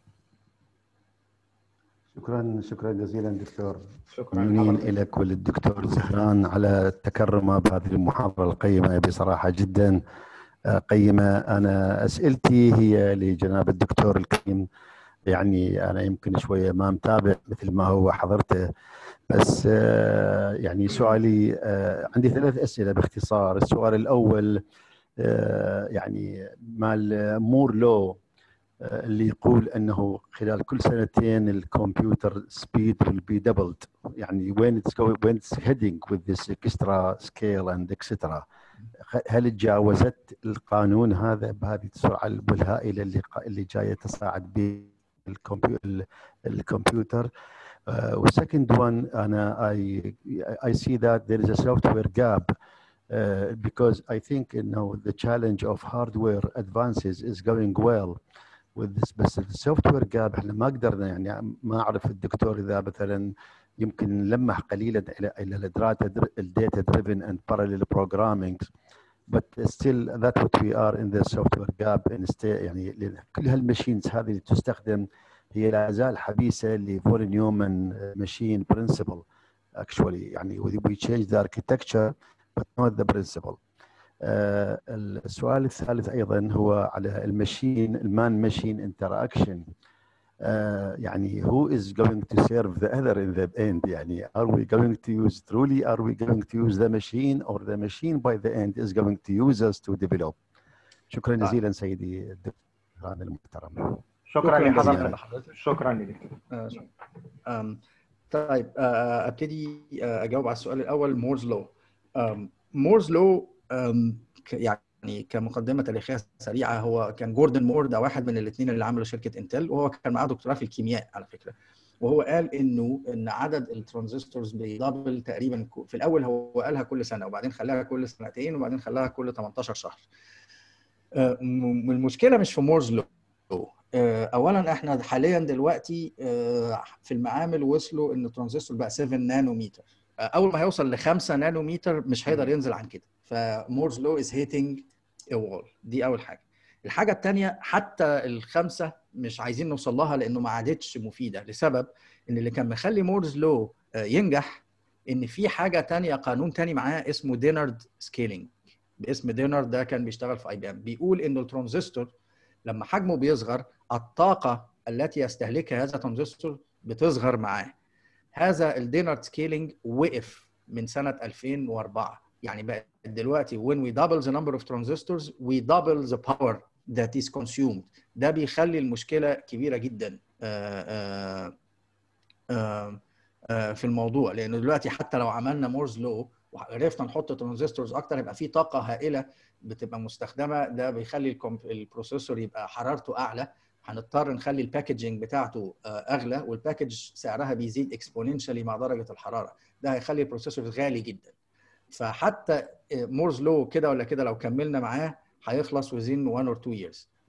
شكرا شكرا جزيلا دكتور شكرا لك وللدكتور زهران على التكرم بهذه المحاضره القيمه بصراحه جدا آه، قيمه انا اسئلتي هي لجناب الدكتور الكريم يعني انا يمكن شويه ما متابع مثل ما هو حضرته بس آه، يعني سؤالي آه، عندي ثلاث اسئله باختصار السؤال الاول آه، يعني مال مور لو اللي يقول انه خلال كل سنتين الكمبيوتر سبيد will be doubled يعني وين it's going when it's heading with this extra scale and etc هل تجاوزت القانون هذا بهذه السرعه الهائله اللي اللي جايه تصاعد به الكمبيوتر والسكند وان انا I I see that there is a software gap uh, because I think you know the challenge of hardware advances is going well with this بس السوفت جاب احنا ما قدرنا يعني ما اعرف الدكتور اذا مثلا يمكن نلمح قليلا الى الى الداتا دريفن اند بارallel programming but still that's what we are in the software gap in يعني كل هالماشينز هذه اللي تستخدم هي لا زال حبيسه لفور نيومان ماشين برنسبل actually يعني we change the architecture but not the principle uh, السؤال الثالث ايضا هو على الماشين المان ماشين انتراكشن uh, يعني who is going to serve the other in the end يعني are we going to use truly are we going to use the machine or the machine by the end is going to use us to develop شكرا جزيلا سيدي الدكتور المحترم شكرا لحضرتك شكرا لك طيب ابتدي اجاوب على السؤال الاول مورز لو مورز لو يعني يعني كمقدمه تاريخيه سريعه هو كان جوردن مور ده واحد من الاثنين اللي عملوا شركه انتل وهو كان معاه دكتوراه في الكيمياء على فكره وهو قال انه ان عدد الترانزستورز بيدبل تقريبا في الاول هو قالها كل سنه وبعدين خلاها كل سنتين وبعدين خلاها كل 18 شهر آه، المشكله مش في مورز لو آه، اولا احنا حاليا دلوقتي آه، في المعامل وصلوا ان الترانزستور بقى 7 نانومتر اول ما هيوصل ل 5 نانومتر مش هيقدر ينزل عن كده فمورز لو از هيتنج وول دي اول حاجه الحاجه الثانيه حتى الخمسه مش عايزين نوصل لها لانه ما عادتش مفيده لسبب ان اللي كان مخلي مورز لو آه، ينجح ان في حاجه ثانيه قانون ثاني معاه اسمه دينارد سكيلينج باسم دينارد ده كان بيشتغل في اي بي ام بيقول انه الترانزستور لما حجمه بيصغر الطاقه التي يستهلكها هذا الترانزستور بتصغر معاه هذا الدينارد سكيلينج وقف من سنه 2004 يعني بقى دلوقتي when we double the number of transistors we double the power that is consumed ده بيخلي المشكله كبيره جدا آآ آآ آآ في الموضوع لانه دلوقتي حتى لو عملنا مورز لو وعرفنا نحط ترانزستورز اكتر يبقى في طاقه هائله بتبقى مستخدمه ده بيخلي البروسيسور يبقى حرارته اعلى هنضطر نخلي الباكجينج بتاعته اغلى والباكج سعرها بيزيد اكسبوننشالي مع درجه الحراره ده هيخلي البروسيسور غالي جدا فحتى مورز لو كده ولا كده لو كملنا معاه هيخلص within 1 or 2 years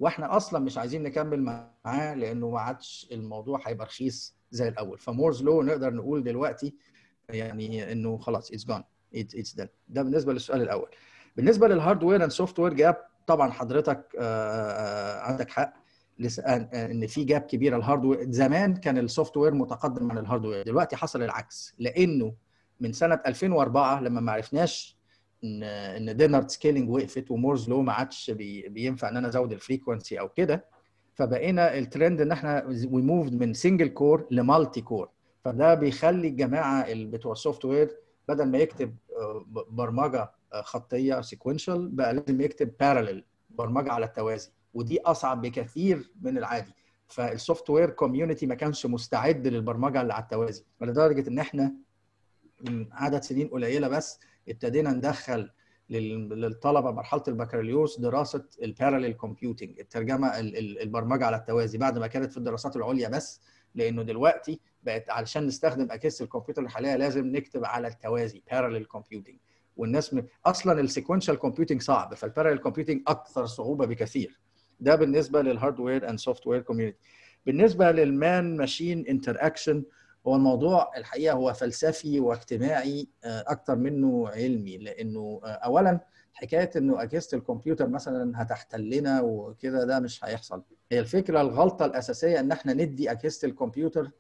واحنا اصلا مش عايزين نكمل معاه لانه ما عادش الموضوع هيبقى رخيص زي الاول فمورز لو نقدر نقول دلوقتي يعني انه خلاص اتس جون اتس دان ده بالنسبه للسؤال الاول بالنسبه للهاردوير اند سوفت وير جاب طبعا حضرتك عندك حق ان في جاب كبيره الهاردوير زمان كان السوفت وير متقدم عن الهاردوير دلوقتي حصل العكس لانه من سنه 2004 لما ما عرفناش ان ان دينارد سكيلينج وقفت ومورز لو ما عادش بي بينفع ان انا ازود الفريكونسي او كده فبقينا الترند ان احنا وي موفد من سنجل كور لمالتي كور فده بيخلي الجماعه بتوع السوفت وير بدل ما يكتب برمجه خطيه سيكونشال بقى لازم يكتب باراليل برمجه على التوازي ودي اصعب بكثير من العادي فالسوفت وير كوميونتي ما كانش مستعد للبرمجه اللي على التوازي لدرجه ان احنا من عدد سنين قليله بس ابتدينا ندخل للطلبه مرحله البكالوريوس دراسه الباراليل كومبيوتنج الترجمه البرمجه على التوازي بعد ما كانت في الدراسات العليا بس لانه دلوقتي بقت علشان نستخدم اجهزه الكمبيوتر الحاليه لازم نكتب على التوازي باراليل كومبيوتنج والناس م... اصلا السيكونشال كومبيوتنج صعب فالباراليل كومبيوتنج اكثر صعوبه بكثير ده بالنسبه للهاردوير اند سوفت وير كوميونتي بالنسبه للمان ماشين انتر اكشن هو الموضوع الحقيقه هو فلسفي واجتماعي اكتر منه علمي لانه اولا حكايه انه اجهزه الكمبيوتر مثلا هتحتلنا وكده ده مش هيحصل هي الفكره الغلطه الاساسيه ان احنا ندي اجهزه الكمبيوتر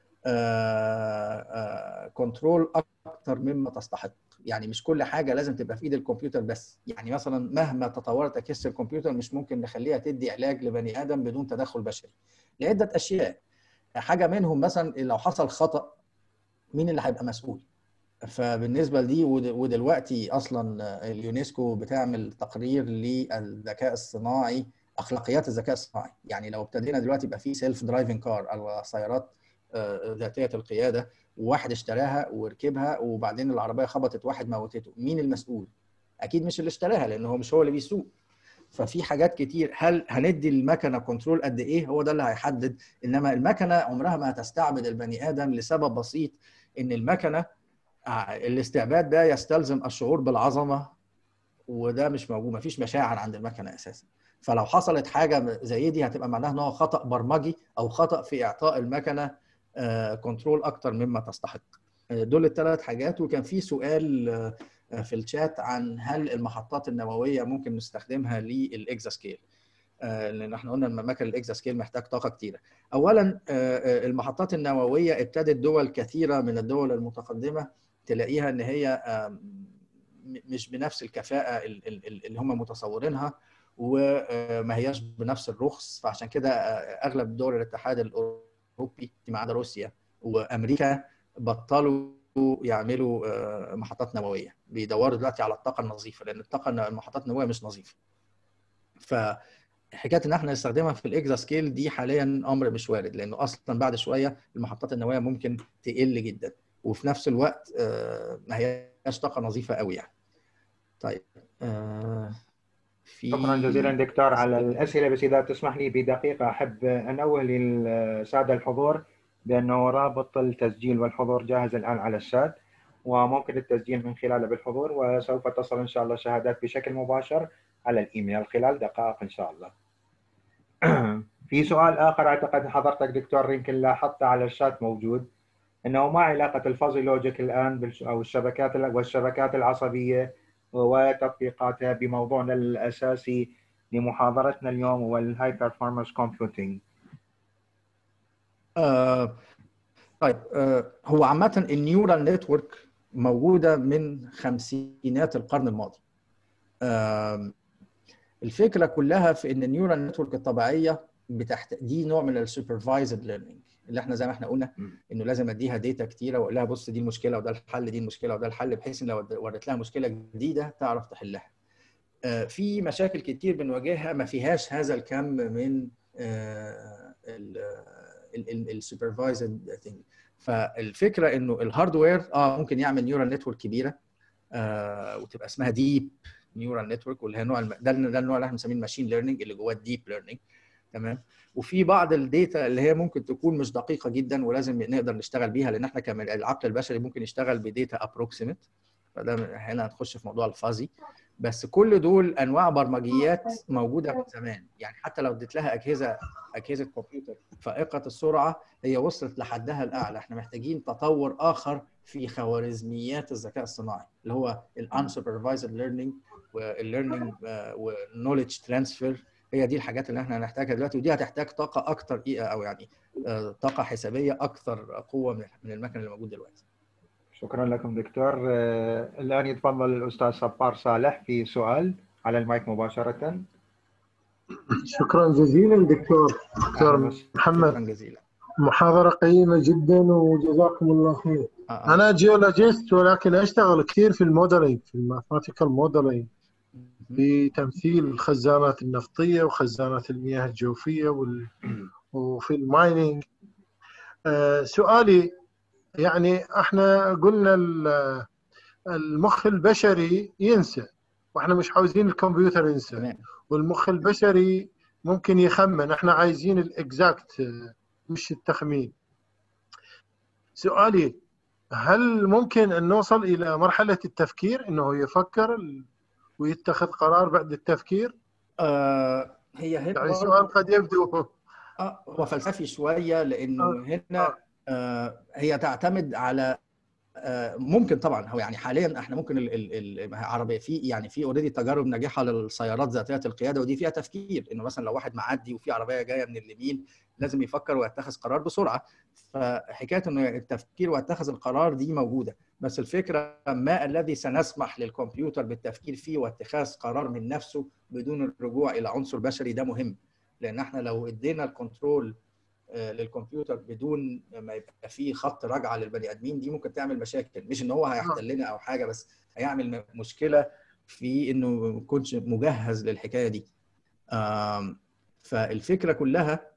كنترول اكتر مما تستحق يعني مش كل حاجه لازم تبقى في ايد الكمبيوتر بس يعني مثلا مهما تطورت اجهزه الكمبيوتر مش ممكن نخليها تدي علاج لبني ادم بدون تدخل بشري لعده اشياء حاجه منهم مثلا لو حصل خطا مين اللي هيبقى مسؤول فبالنسبه لدي ودلوقتي اصلا اليونسكو بتعمل تقرير للذكاء الصناعي اخلاقيات الذكاء الصناعي يعني لو ابتدينا دلوقتي يبقى في سيلف درايفنج كار او سيارات ذاتيه القياده وواحد اشتراها وركبها وبعدين العربيه خبطت واحد موتته مين المسؤول اكيد مش اللي اشتراها لان هو مش هو اللي بيسوق ففي حاجات كتير هل هندي المكنه كنترول قد ايه هو ده اللي هيحدد انما المكنه عمرها ما هتستعبد البني ادم لسبب بسيط ان المكنه الاستعباد ده يستلزم الشعور بالعظمه وده مش موجود مفيش مشاعر عند المكنه اساسا فلو حصلت حاجه زي دي هتبقى معناها ان هو خطا برمجي او خطا في اعطاء المكنه كنترول اكتر مما تستحق دول الثلاث حاجات وكان في سؤال في الشات عن هل المحطات النوويه ممكن نستخدمها للاكزا سكيل لان احنا قلنا ان مكن الاكزا سكيل محتاج طاقه كتيره اولا المحطات النوويه ابتدت دول كثيره من الدول المتقدمه تلاقيها ان هي مش بنفس الكفاءه اللي هم متصورينها وما هياش بنفس الرخص فعشان كده اغلب دول الاتحاد الاوروبي ما عدا روسيا وامريكا بطلوا يعملوا محطات نوويه بيدوروا دلوقتي على الطاقه النظيفه لان الطاقه المحطات النوويه مش نظيفه فحكايه ان احنا نستخدمها في الاكزا سكيل دي حاليا امر مش وارد لانه اصلا بعد شويه المحطات النوويه ممكن تقل جدا وفي نفس الوقت ما هياش طاقه نظيفه قوي يعني طيب في شكرا جزيلا دكتور على الاسئله بس اذا تسمح لي بدقيقه احب انوه للساده الحضور بانه رابط التسجيل والحضور جاهز الان على الشات وممكن التسجيل من خلاله بالحضور وسوف تصل ان شاء الله شهادات بشكل مباشر على الايميل خلال دقائق ان شاء الله. في سؤال اخر اعتقد حضرتك دكتور يمكن لاحظته على الشات موجود انه ما علاقه الفازي لوجيك الان او الشبكات والشبكات العصبيه وتطبيقاتها بموضوعنا الاساسي لمحاضرتنا اليوم هو الهاي بيرفورمانس كومبيوتنج. آه طيب آه هو عامة النيورال نتورك موجودة من خمسينات القرن الماضي. آه الفكرة كلها في إن النيورال نتورك الطبيعية بتحت دي نوع من السوبرفايزد ليرنينج اللي احنا زي ما احنا قلنا انه لازم اديها داتا كتيره واقول لها بص دي المشكله وده الحل دي المشكله وده الحل بحيث ان لو وريت لها مشكله جديده تعرف تحلها. في مشاكل كتير بنواجهها ما فيهاش هذا الكم من السوبرفايزد ثينج فالفكره انه الهاردوير اه ممكن يعمل نيورال نتورك كبيره آه وتبقى اسمها ديب نيورال نتورك واللي هي نوع الم... ده ده النوع اللي احنا بنسميه الماشين ليرنينج اللي جواه الديب ليرنينج تمام وفي بعض الداتا اللي هي ممكن تكون مش دقيقه جدا ولازم نقدر نشتغل بيها لان احنا كمان العقل البشري ممكن يشتغل بداتا ابروكسيمت فده هنا هنخش في موضوع الفازي بس كل دول انواع برمجيات موجوده من زمان يعني حتى لو اديت لها اجهزه اجهزه كمبيوتر فائقه السرعه هي وصلت لحدها الاعلى احنا محتاجين تطور اخر في خوارزميات الذكاء الصناعي اللي هو الانسوبرفايزد ليرنينج والليرنينج والنولج ترانسفير هي دي الحاجات اللي احنا هنحتاجها دلوقتي ودي هتحتاج طاقه اكتر او يعني آه، طاقه حسابيه اكثر قوه من من المكن اللي موجود دلوقتي شكرا لكم دكتور آه، الان يتفضل الاستاذ صبار صالح في سؤال على المايك مباشره شكرا جزيلا دكتور دكتور محمد شكرا جزيلا محاضرة قيمة جدا وجزاكم الله خير آه، آه. أنا جيولوجيست ولكن أشتغل كثير في الموديلينج في الماثماتيكال موديلينج في تمثيل الخزانات النفطية وخزانات المياه الجوفية وال... وفي المايننج آه، سؤالي يعني احنا قلنا ال- المخ البشري ينسى واحنا مش عاوزين الكمبيوتر ينسى تمام والمخ البشري ممكن يخمن احنا عايزين الاكزاكت مش التخمين سؤالي هل ممكن ان نوصل الى مرحله التفكير انه يفكر ال- ويتخذ قرار بعد التفكير آه هي هنا يعني برضه- سؤال قد يبدو اه هو فلسفي شويه لانه آه، هنا آه هي تعتمد على آه ممكن طبعا هو يعني حاليا احنا ممكن ال- ال- العربيه في يعني في اوريدي تجارب ناجحه للسيارات ذاتيه القياده ودي فيها تفكير انه مثلا لو واحد معدي وفي عربيه جايه من اليمين لازم يفكر ويتخذ قرار بسرعه فحكايه انه التفكير واتخذ القرار دي موجوده بس الفكره ما الذي سنسمح للكمبيوتر بالتفكير فيه واتخاذ قرار من نفسه بدون الرجوع الى عنصر بشري ده مهم لان احنا لو ادينا الكنترول آه، للكمبيوتر بدون ما يبقى فيه خط رجعه للبني ادمين دي ممكن تعمل مشاكل مش ان هو هيحتلنا او حاجه بس هيعمل م- مشكله في انه ما يكونش مجهز للحكايه دي آم، فالفكره كلها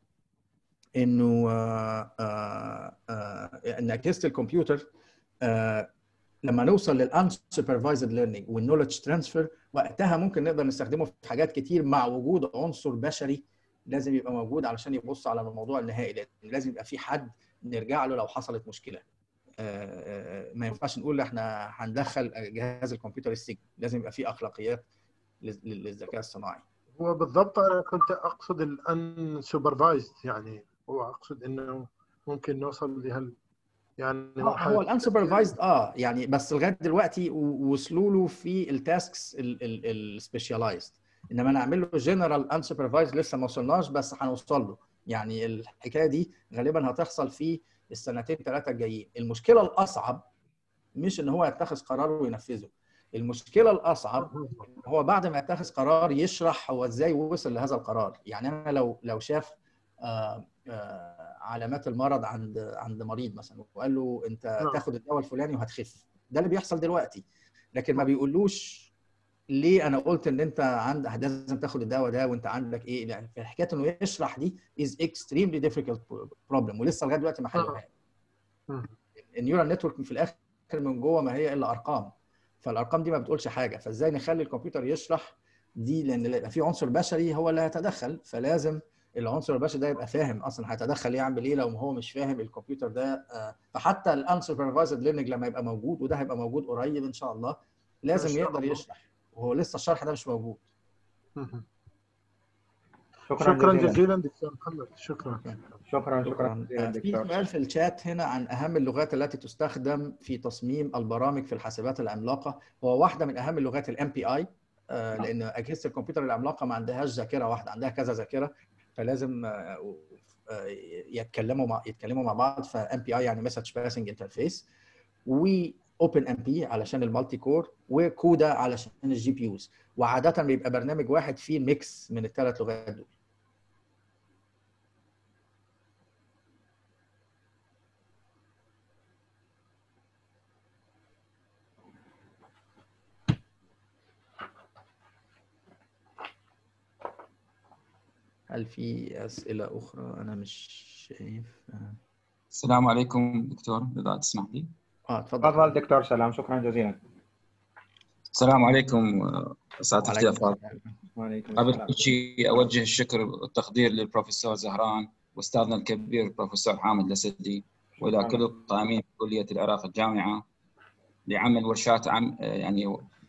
انه آه، آه، آه، ان اجهزه الكمبيوتر آه، لما نوصل للانسوبرفايزد ليرنينج والنولج ترانسفير وقتها ممكن نقدر نستخدمه في حاجات كتير مع وجود عنصر بشري لازم يبقى موجود علشان يبص على الموضوع النهائي لان لازم يبقى في حد نرجع له لو حصلت مشكله آه، آه، ما ينفعش نقول احنا هندخل جهاز الكمبيوتر السجن لازم يبقى في اخلاقيات لل- للذكاء الصناعي هو بالضبط انا كنت اقصد الان سوبرفايزد يعني هو اقصد انه ممكن نوصل لهال يعني هو هو الانسوبرفايزد اه يعني بس لغايه دلوقتي و- وصلوا له في التاسكس السبيشاليزد انما نعمل له جنرال انسوبرفايزد لسه ما وصلناش بس هنوصل له يعني الحكايه دي غالبا هتحصل في السنتين ثلاثه الجايين المشكله الاصعب مش ان هو يتخذ قرار وينفذه المشكله الاصعب إن هو بعد ما يتخذ قرار يشرح هو ازاي وصل لهذا القرار يعني انا لو لو شاف آه، آه، علامات المرض عند عند مريض مثلا وقال له انت نعم. تاخد الدواء الفلاني وهتخف ده اللي بيحصل دلوقتي لكن ما بيقولوش ليه انا قلت ان انت عندك لازم تاخد الدواء ده وانت عندك ايه لا، في حكايه انه يشرح دي is extremely difficult problem ولسه لغايه دلوقتي ما حلوهاش مم. النيورال نتورك في الاخر من جوه ما هي الا ارقام فالارقام دي ما بتقولش حاجه فازاي نخلي الكمبيوتر يشرح دي لان يبقى في عنصر بشري هو اللي هيتدخل فلازم العنصر البشري ده يبقى فاهم اصلا هيتدخل يعمل ايه لو هو مش فاهم الكمبيوتر ده آه، فحتى الانسوبرفايزد ليرنينج لما يبقى موجود وده هيبقى موجود قريب ان شاء الله لازم إن شاء يقدر الله. يشرح وهو لسه الشرح ده مش موجود مهم. شكرا, شكرا جزيلا جزيلا دكتور محمد شكرا شكرا شكرا شكرا جزيلا آه، في دكتور سؤال في الشات هنا عن اهم اللغات التي تستخدم في تصميم البرامج في الحاسبات العملاقه هو واحده من اهم اللغات الام بي اي لان اجهزه الكمبيوتر العملاقه ما عندهاش ذاكره واحده عندها كذا ذاكره فلازم آه، آه، يتكلموا مع يتكلموا مع بعض فام بي اي يعني مسج باسنج انترفيس واوبن ام بي علشان المالتي كور وكودا علشان الجي بي يوز وعاده بيبقى برنامج واحد فيه ميكس من الثلاث لغات دول هل في أسئلة أخرى أنا مش شايف السلام عليكم دكتور اذا تسمح لي اه اتفضل تفضل دكتور سلام شكرا جزيلا السلام عليكم آه، سعاده وعليكم الاختيار السلام. وعليكم قبل السلام كل شيء اوجه الشكر والتقدير للبروفيسور زهران واستاذنا الكبير البروفيسور حامد لسدي والى شكراً. كل القائمين في كليه العراق الجامعه لعمل ورشات عم يعني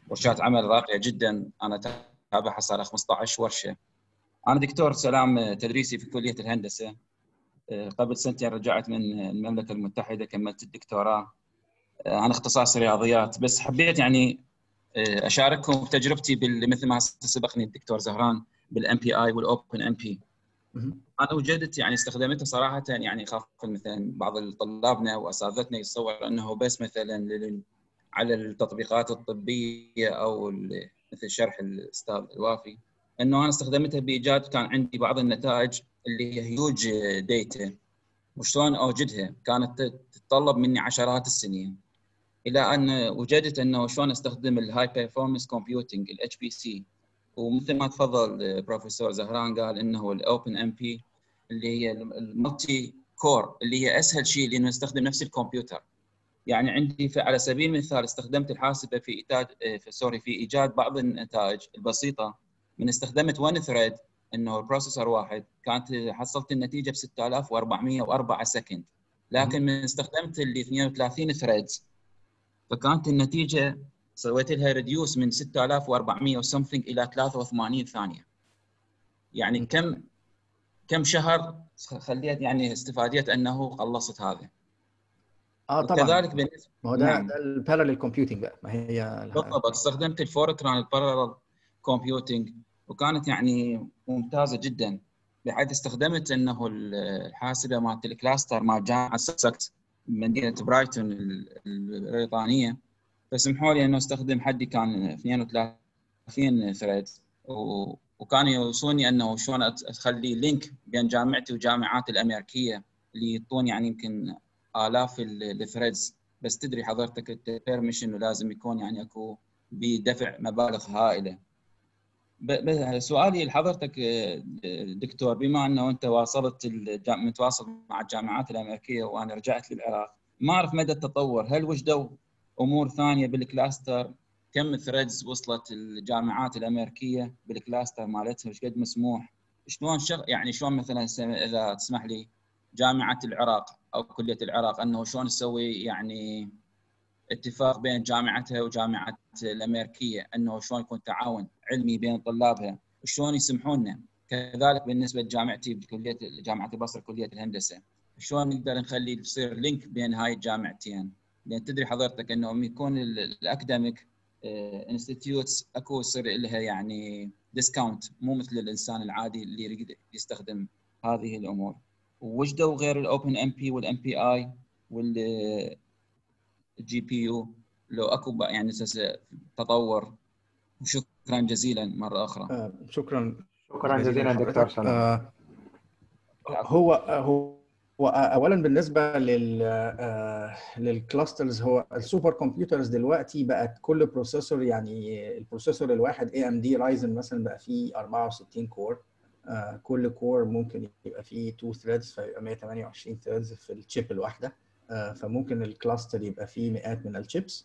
ورشات عمل راقيه جدا انا اتابعها صار 15 ورشه انا دكتور سلام تدريسي في كليه الهندسه قبل سنتين رجعت من المملكه المتحده كملت الدكتوراه انا اختصاص رياضيات بس حبيت يعني اشارككم بتجربتي مثل ما سبقني الدكتور زهران بالام بي اي والاوبن ام بي انا وجدت يعني استخدمتها صراحه يعني خاف مثلا بعض طلابنا واساتذتنا يتصور انه بس مثلا على التطبيقات الطبيه او مثل شرح الاستاذ الوافي انه انا استخدمتها بايجاد كان عندي بعض النتائج اللي هي هيوج ديتا وشلون اوجدها كانت تتطلب مني عشرات السنين الى ان وجدت انه شلون استخدم الهاي بيرفورمانس كومبيوتنج الاتش بي سي ومثل ما تفضل بروفيسور زهران قال انه الاوبن ام بي اللي هي المالتي كور اللي هي اسهل شيء لانه نستخدم نفس الكمبيوتر يعني عندي على سبيل المثال استخدمت الحاسبه في ايجاد في سوري في ايجاد بعض النتائج البسيطه من استخدمت ون ثريد انه البروسيسور واحد كانت حصلت النتيجه ب 6404 سكند لكن من استخدمت اللي 32 ثريدز فكانت النتيجه سويت لها ريديوس من 6400 وسمثينج الى 83 ثانيه يعني كم كم شهر خليت يعني استفاديت انه خلصت هذا اه طبعا كذلك بالنسبه ما هو ده نعم. ده البارالل كومبيوتنج بقى ما هي بالضبط استخدمت الفورتران البارالل كومبيوتنج وكانت يعني ممتازه جدا بحيث استخدمت انه الحاسبه مالت الكلاستر مال جامعه سكس مدينه برايتون البريطانيه فسمحوا لي انه استخدم حدي كان 32 ثريد وكانوا يوصوني انه شلون اخلي لينك بين جامعتي والجامعات الامريكيه اللي يعطون يعني يمكن الاف الثريدز بس تدري حضرتك البيرميشن ولازم يكون يعني اكو بدفع مبالغ هائله سؤالي لحضرتك دكتور بما انه انت واصلت متواصل مع الجامعات الامريكيه وانا رجعت للعراق ما اعرف مدى التطور هل وجدوا امور ثانيه بالكلاستر كم ثريدز وصلت الجامعات الامريكيه بالكلاستر مالتها وش قد مسموح شلون شغ... يعني شلون مثلا اذا تسمح لي جامعه العراق او كليه العراق انه شلون تسوي يعني اتفاق بين جامعتها وجامعه الامريكيه انه شلون يكون تعاون علمي بين طلابها شلون يسمحون لنا كذلك بالنسبه لجامعتي بكليه جامعه البصره كليه الهندسه شلون نقدر نخلي يصير لينك بين هاي الجامعتين لان تدري حضرتك انه يكون الاكاديميك انستتيوتس اكو يصير لها يعني ديسكاونت مو مثل الانسان العادي اللي يريد يستخدم هذه الامور وجدوا غير الاوبن ام بي والام بي اي والجي بي يو لو اكو يعني تطور وشكرا جزيلا مره اخرى آه شكرا شكرا جزيلا دكتور سلام آه هو هو واولا بالنسبه لل للكلاسترز هو السوبر كمبيوترز دلوقتي بقت كل بروسيسور يعني البروسيسور الواحد اي ام دي رايزن مثلا بقى فيه 64 كور كل كور ممكن يبقى فيه 2 ثريدز فيبقى 128 ثريدز في الشيب الواحده فممكن الكلاستر يبقى فيه مئات من الشيبس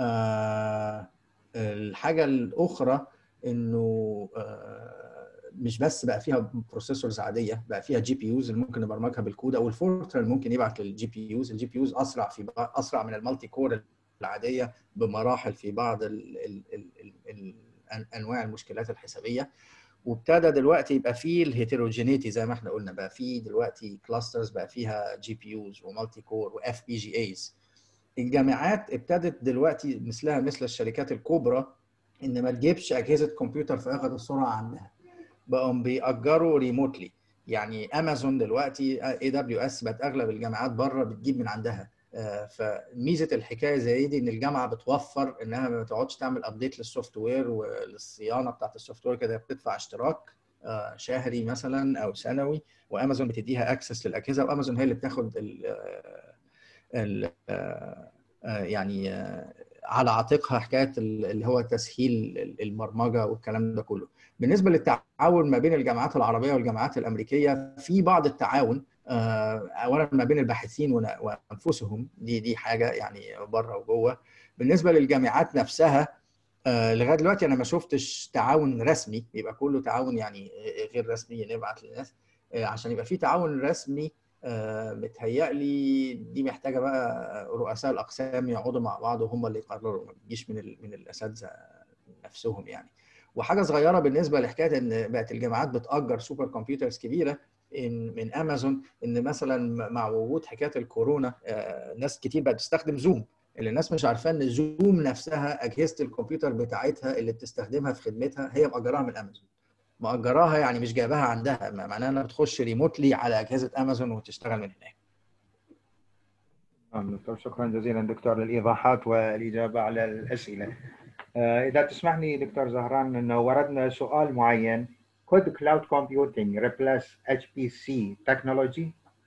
الحاجه الاخرى انه مش بس بقى فيها بروسيسورز عاديه بقى فيها جي بي يوز اللي ممكن نبرمجها بالكود او الفورتران ممكن يبعت للجي بي يوز الجي بي يوز اسرع في اسرع من المالتي كور العاديه بمراحل في بعض ال ال ال ال ال انواع المشكلات الحسابيه وابتدى دلوقتي يبقى فيه الهيتروجينيتي زي ما احنا قلنا بقى فيه دلوقتي كلاسترز بقى فيها جي بي يوز ومالتي كور واف بي جي ايز الجامعات ابتدت دلوقتي مثلها مثل الشركات الكبرى ان ما تجيبش اجهزه كمبيوتر فائقه السرعه عندها بقوا بيأجروا ريموتلي يعني امازون دلوقتي اي دبليو اس بقت اغلب الجامعات بره بتجيب من عندها فميزه الحكايه زي دي ان الجامعه بتوفر انها ما تقعدش تعمل ابديت للسوفت وير وللصيانه بتاعت السوفت وير كده بتدفع اشتراك شهري مثلا او سنوي وامازون بتديها اكسس للاجهزه وامازون هي اللي بتاخد ال ال يعني على عاتقها حكايه اللي هو تسهيل البرمجه والكلام ده كله. بالنسبه للتعاون ما بين الجامعات العربيه والجامعات الامريكيه في بعض التعاون اولا ما بين الباحثين وانفسهم دي دي حاجه يعني بره وجوه. بالنسبه للجامعات نفسها لغايه دلوقتي انا ما شفتش تعاون رسمي يبقى كله تعاون يعني غير رسمي نبعت للناس عشان يبقى في تعاون رسمي متهيألي دي محتاجه بقى رؤساء الاقسام يقعدوا مع بعض وهم اللي يقرروا ما تجيش من من الاساتذه نفسهم يعني وحاجه صغيره بالنسبه لحكايه ان بقت الجامعات بتاجر سوبر كمبيوترز كبيره إن من امازون ان مثلا مع وجود حكايه الكورونا آه، ناس كتير بقت تستخدم زوم اللي الناس مش عارفاه ان زوم نفسها اجهزه الكمبيوتر بتاعتها اللي بتستخدمها في خدمتها هي مأجراها من امازون مأجراها يعني مش جايباها عندها معناها انها بتخش ريموتلي على اجهزه امازون وتشتغل من هناك نعم دكتور شكرا جزيلا دكتور للايضاحات والاجابه على الاسئله. آه، اذا تسمحني دكتور زهران انه وردنا سؤال معين could cloud computing replace HPC technology؟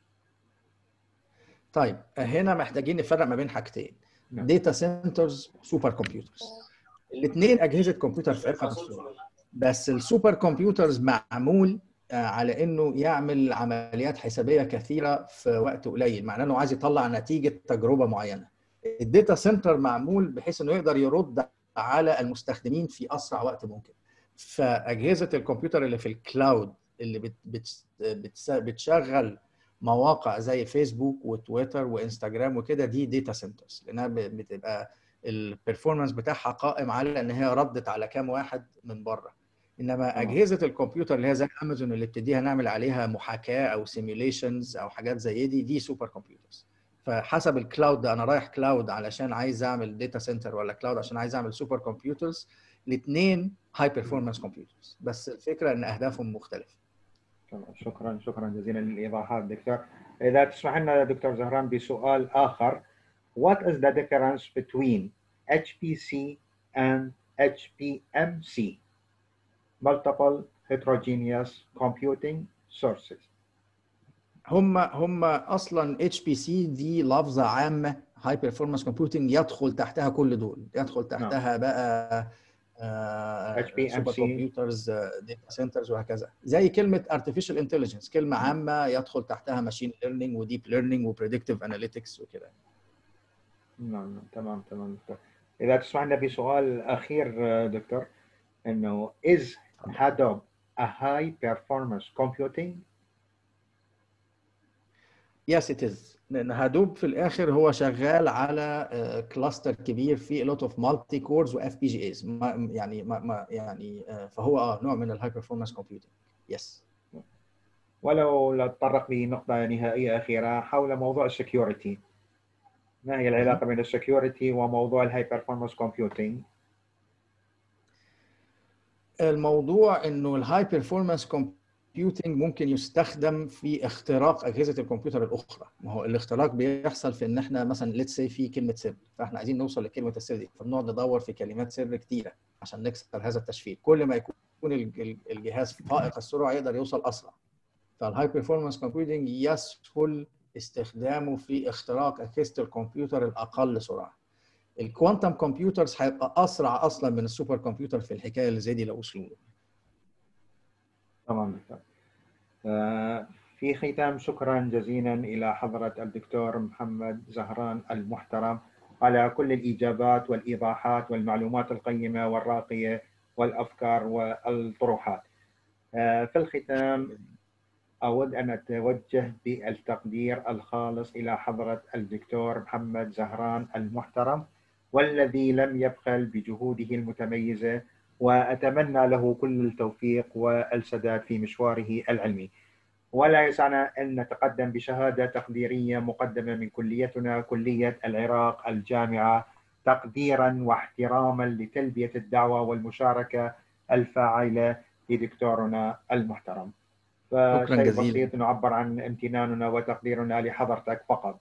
طيب هنا محتاجين نفرق ما بين حاجتين نعم. داتا سنترز سوبر كمبيوترز الاثنين اجهزه كمبيوتر في افهم الصوره بس السوبر كمبيوترز معمول آه، على انه يعمل عمليات حسابيه كثيره في وقت قليل معناه انه عايز يطلع نتيجه تجربه معينه الداتا سنتر معمول بحيث انه يقدر يرد على المستخدمين في اسرع وقت ممكن فاجهزه الكمبيوتر اللي في الكلاود اللي بت بت بت بتشغل مواقع زي فيسبوك وتويتر وانستجرام وكده دي داتا سنترز لانها ب- بتبقى البرفورمانس بتاعها قائم على ان هي ردت على كام واحد من بره انما اجهزه الكمبيوتر اللي هي زي امازون اللي بتديها نعمل عليها محاكاه او سيميوليشنز او حاجات زي دي دي سوبر كمبيوترز فحسب الكلاود ده انا رايح كلاود علشان عايز اعمل داتا سنتر ولا كلاود عشان عايز اعمل سوبر كمبيوترز الاثنين هاي بيرفورمانس كمبيوترز بس الفكره ان اهدافهم مختلفه تمام. شكرا شكرا جزيلا للايضاحات دكتور. اذا تسمح لنا دكتور زهران بسؤال اخر What is the difference between HPC and HPMC? Multiple heterogeneous computing sources. هم هم اصلا اتش بي سي دي لفظه عامه هاي بيرفورمانس كومبيوتنج يدخل تحتها كل دول يدخل تحتها بقى HPMC. سوبر كمبيوترز داتا سنترز وهكذا زي كلمه ارتفيشال انتليجنس كلمه عامه يدخل تحتها ماشين ليرنينج وديب ليرنينج وبريدكتيف اناليتكس وكده نعم نعم تمام تمام دكتور إذا تسمح لنا بسؤال أخير آه، دكتور إنه is Hadoop a high performance computing يس ات از لان هادوب في الاخر هو شغال على كلاستر كبير فيه لوت اوف مالتي كورز واف بي جي ايز يعني ما ما يعني آه، فهو اه نوع من الهاي بيرفورمانس كومبيوتنج يس ولو نتطرق لنقطة نهائية أخيرة حول موضوع السكيورتي ما هي العلاقة بين السكيورتي وموضوع الهاي performance computing الموضوع انه الهاي بيرفورمانس كومبيوتنج ممكن يستخدم في اختراق اجهزه الكمبيوتر الاخرى ما هو الاختراق بيحصل في ان احنا مثلا ليتس سي في كلمه سر فاحنا عايزين نوصل لكلمه السر دي فبنقعد ندور في كلمات سر كتيره عشان نكسر هذا التشفير كل ما يكون الج- الج- الجهاز فائق السرعه يقدر يوصل اسرع فالهاي بيرفورمانس كومبيوتنج يسهل استخدامه في اختراق اجهزه الكمبيوتر الاقل سرعه الكوانتم كمبيوترز هيبقى اسرع اصلا من السوبر كمبيوتر في الحكايه اللي زي دي لو وصلوا له تمام دكتور آه، في ختام شكرا جزيلا إلى حضرة الدكتور محمد زهران المحترم على كل الإجابات والإيضاحات والمعلومات القيمة والراقية والأفكار والطروحات آه، في الختام أود أن أتوجه بالتقدير الخالص إلى حضرة الدكتور محمد زهران المحترم والذي لم يبخل بجهوده المتميزة وأتمنى له كل التوفيق والسداد في مشواره العلمي ولا يسعنا أن نتقدم بشهادة تقديرية مقدمة من كليتنا كلية العراق الجامعة تقديرا واحتراما لتلبية الدعوة والمشاركة الفاعلة لدكتورنا المحترم شكراً فشيء جزيلاً. بسيط نعبر عن امتناننا وتقديرنا لحضرتك فقط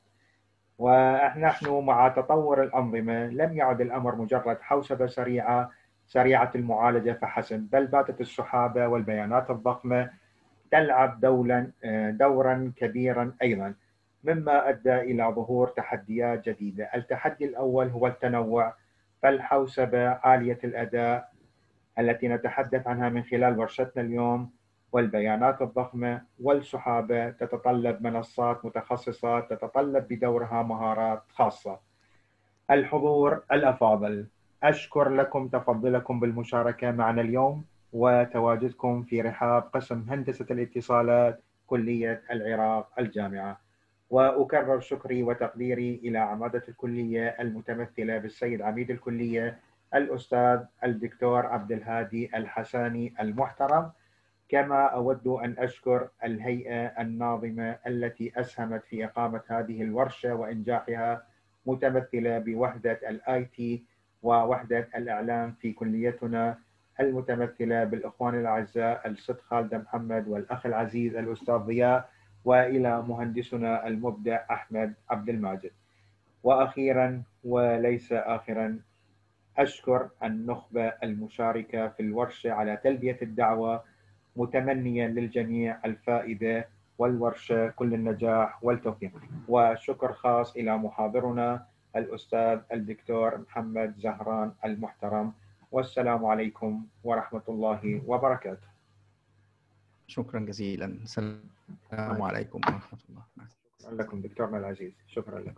ونحن مع تطور الأنظمة لم يعد الأمر مجرد حوسبة سريعة سريعة المعالجة فحسب بل باتت السحابة والبيانات الضخمة تلعب دولا دورا كبيرا أيضا مما أدى إلى ظهور تحديات جديدة التحدي الأول هو التنوع فالحوسبة عالية الأداء التي نتحدث عنها من خلال ورشتنا اليوم والبيانات الضخمة والسحابة تتطلب منصات متخصصة تتطلب بدورها مهارات خاصة الحضور الأفاضل أشكر لكم تفضلكم بالمشاركة معنا اليوم وتواجدكم في رحاب قسم هندسة الاتصالات كلية العراق الجامعة وأكرر شكري وتقديري إلى عمادة الكلية المتمثلة بالسيد عميد الكلية الأستاذ الدكتور عبد الهادي الحساني المحترم كما أود أن أشكر الهيئة الناظمة التي أسهمت في إقامة هذه الورشة وإنجاحها متمثلة بوحدة الاي تي ووحدة الإعلام في كليتنا المتمثلة بالإخوان الأعزاء الست خالد محمد والأخ العزيز الأستاذ ضياء وإلى مهندسنا المبدع أحمد عبد الماجد وأخيرا وليس آخرا أشكر النخبة المشاركة في الورشة على تلبية الدعوة متمنيا للجميع الفائدة والورشة كل النجاح والتوفيق وشكر خاص إلى محاضرنا الأستاذ الدكتور محمد زهران المحترم والسلام عليكم ورحمة الله وبركاته شكرا جزيلا السلام عليكم ورحمة الله شكرا لكم دكتورنا العزيز شكرا لكم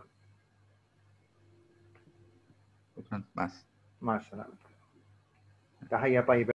شكرا مع مع السلامة تحية طيبة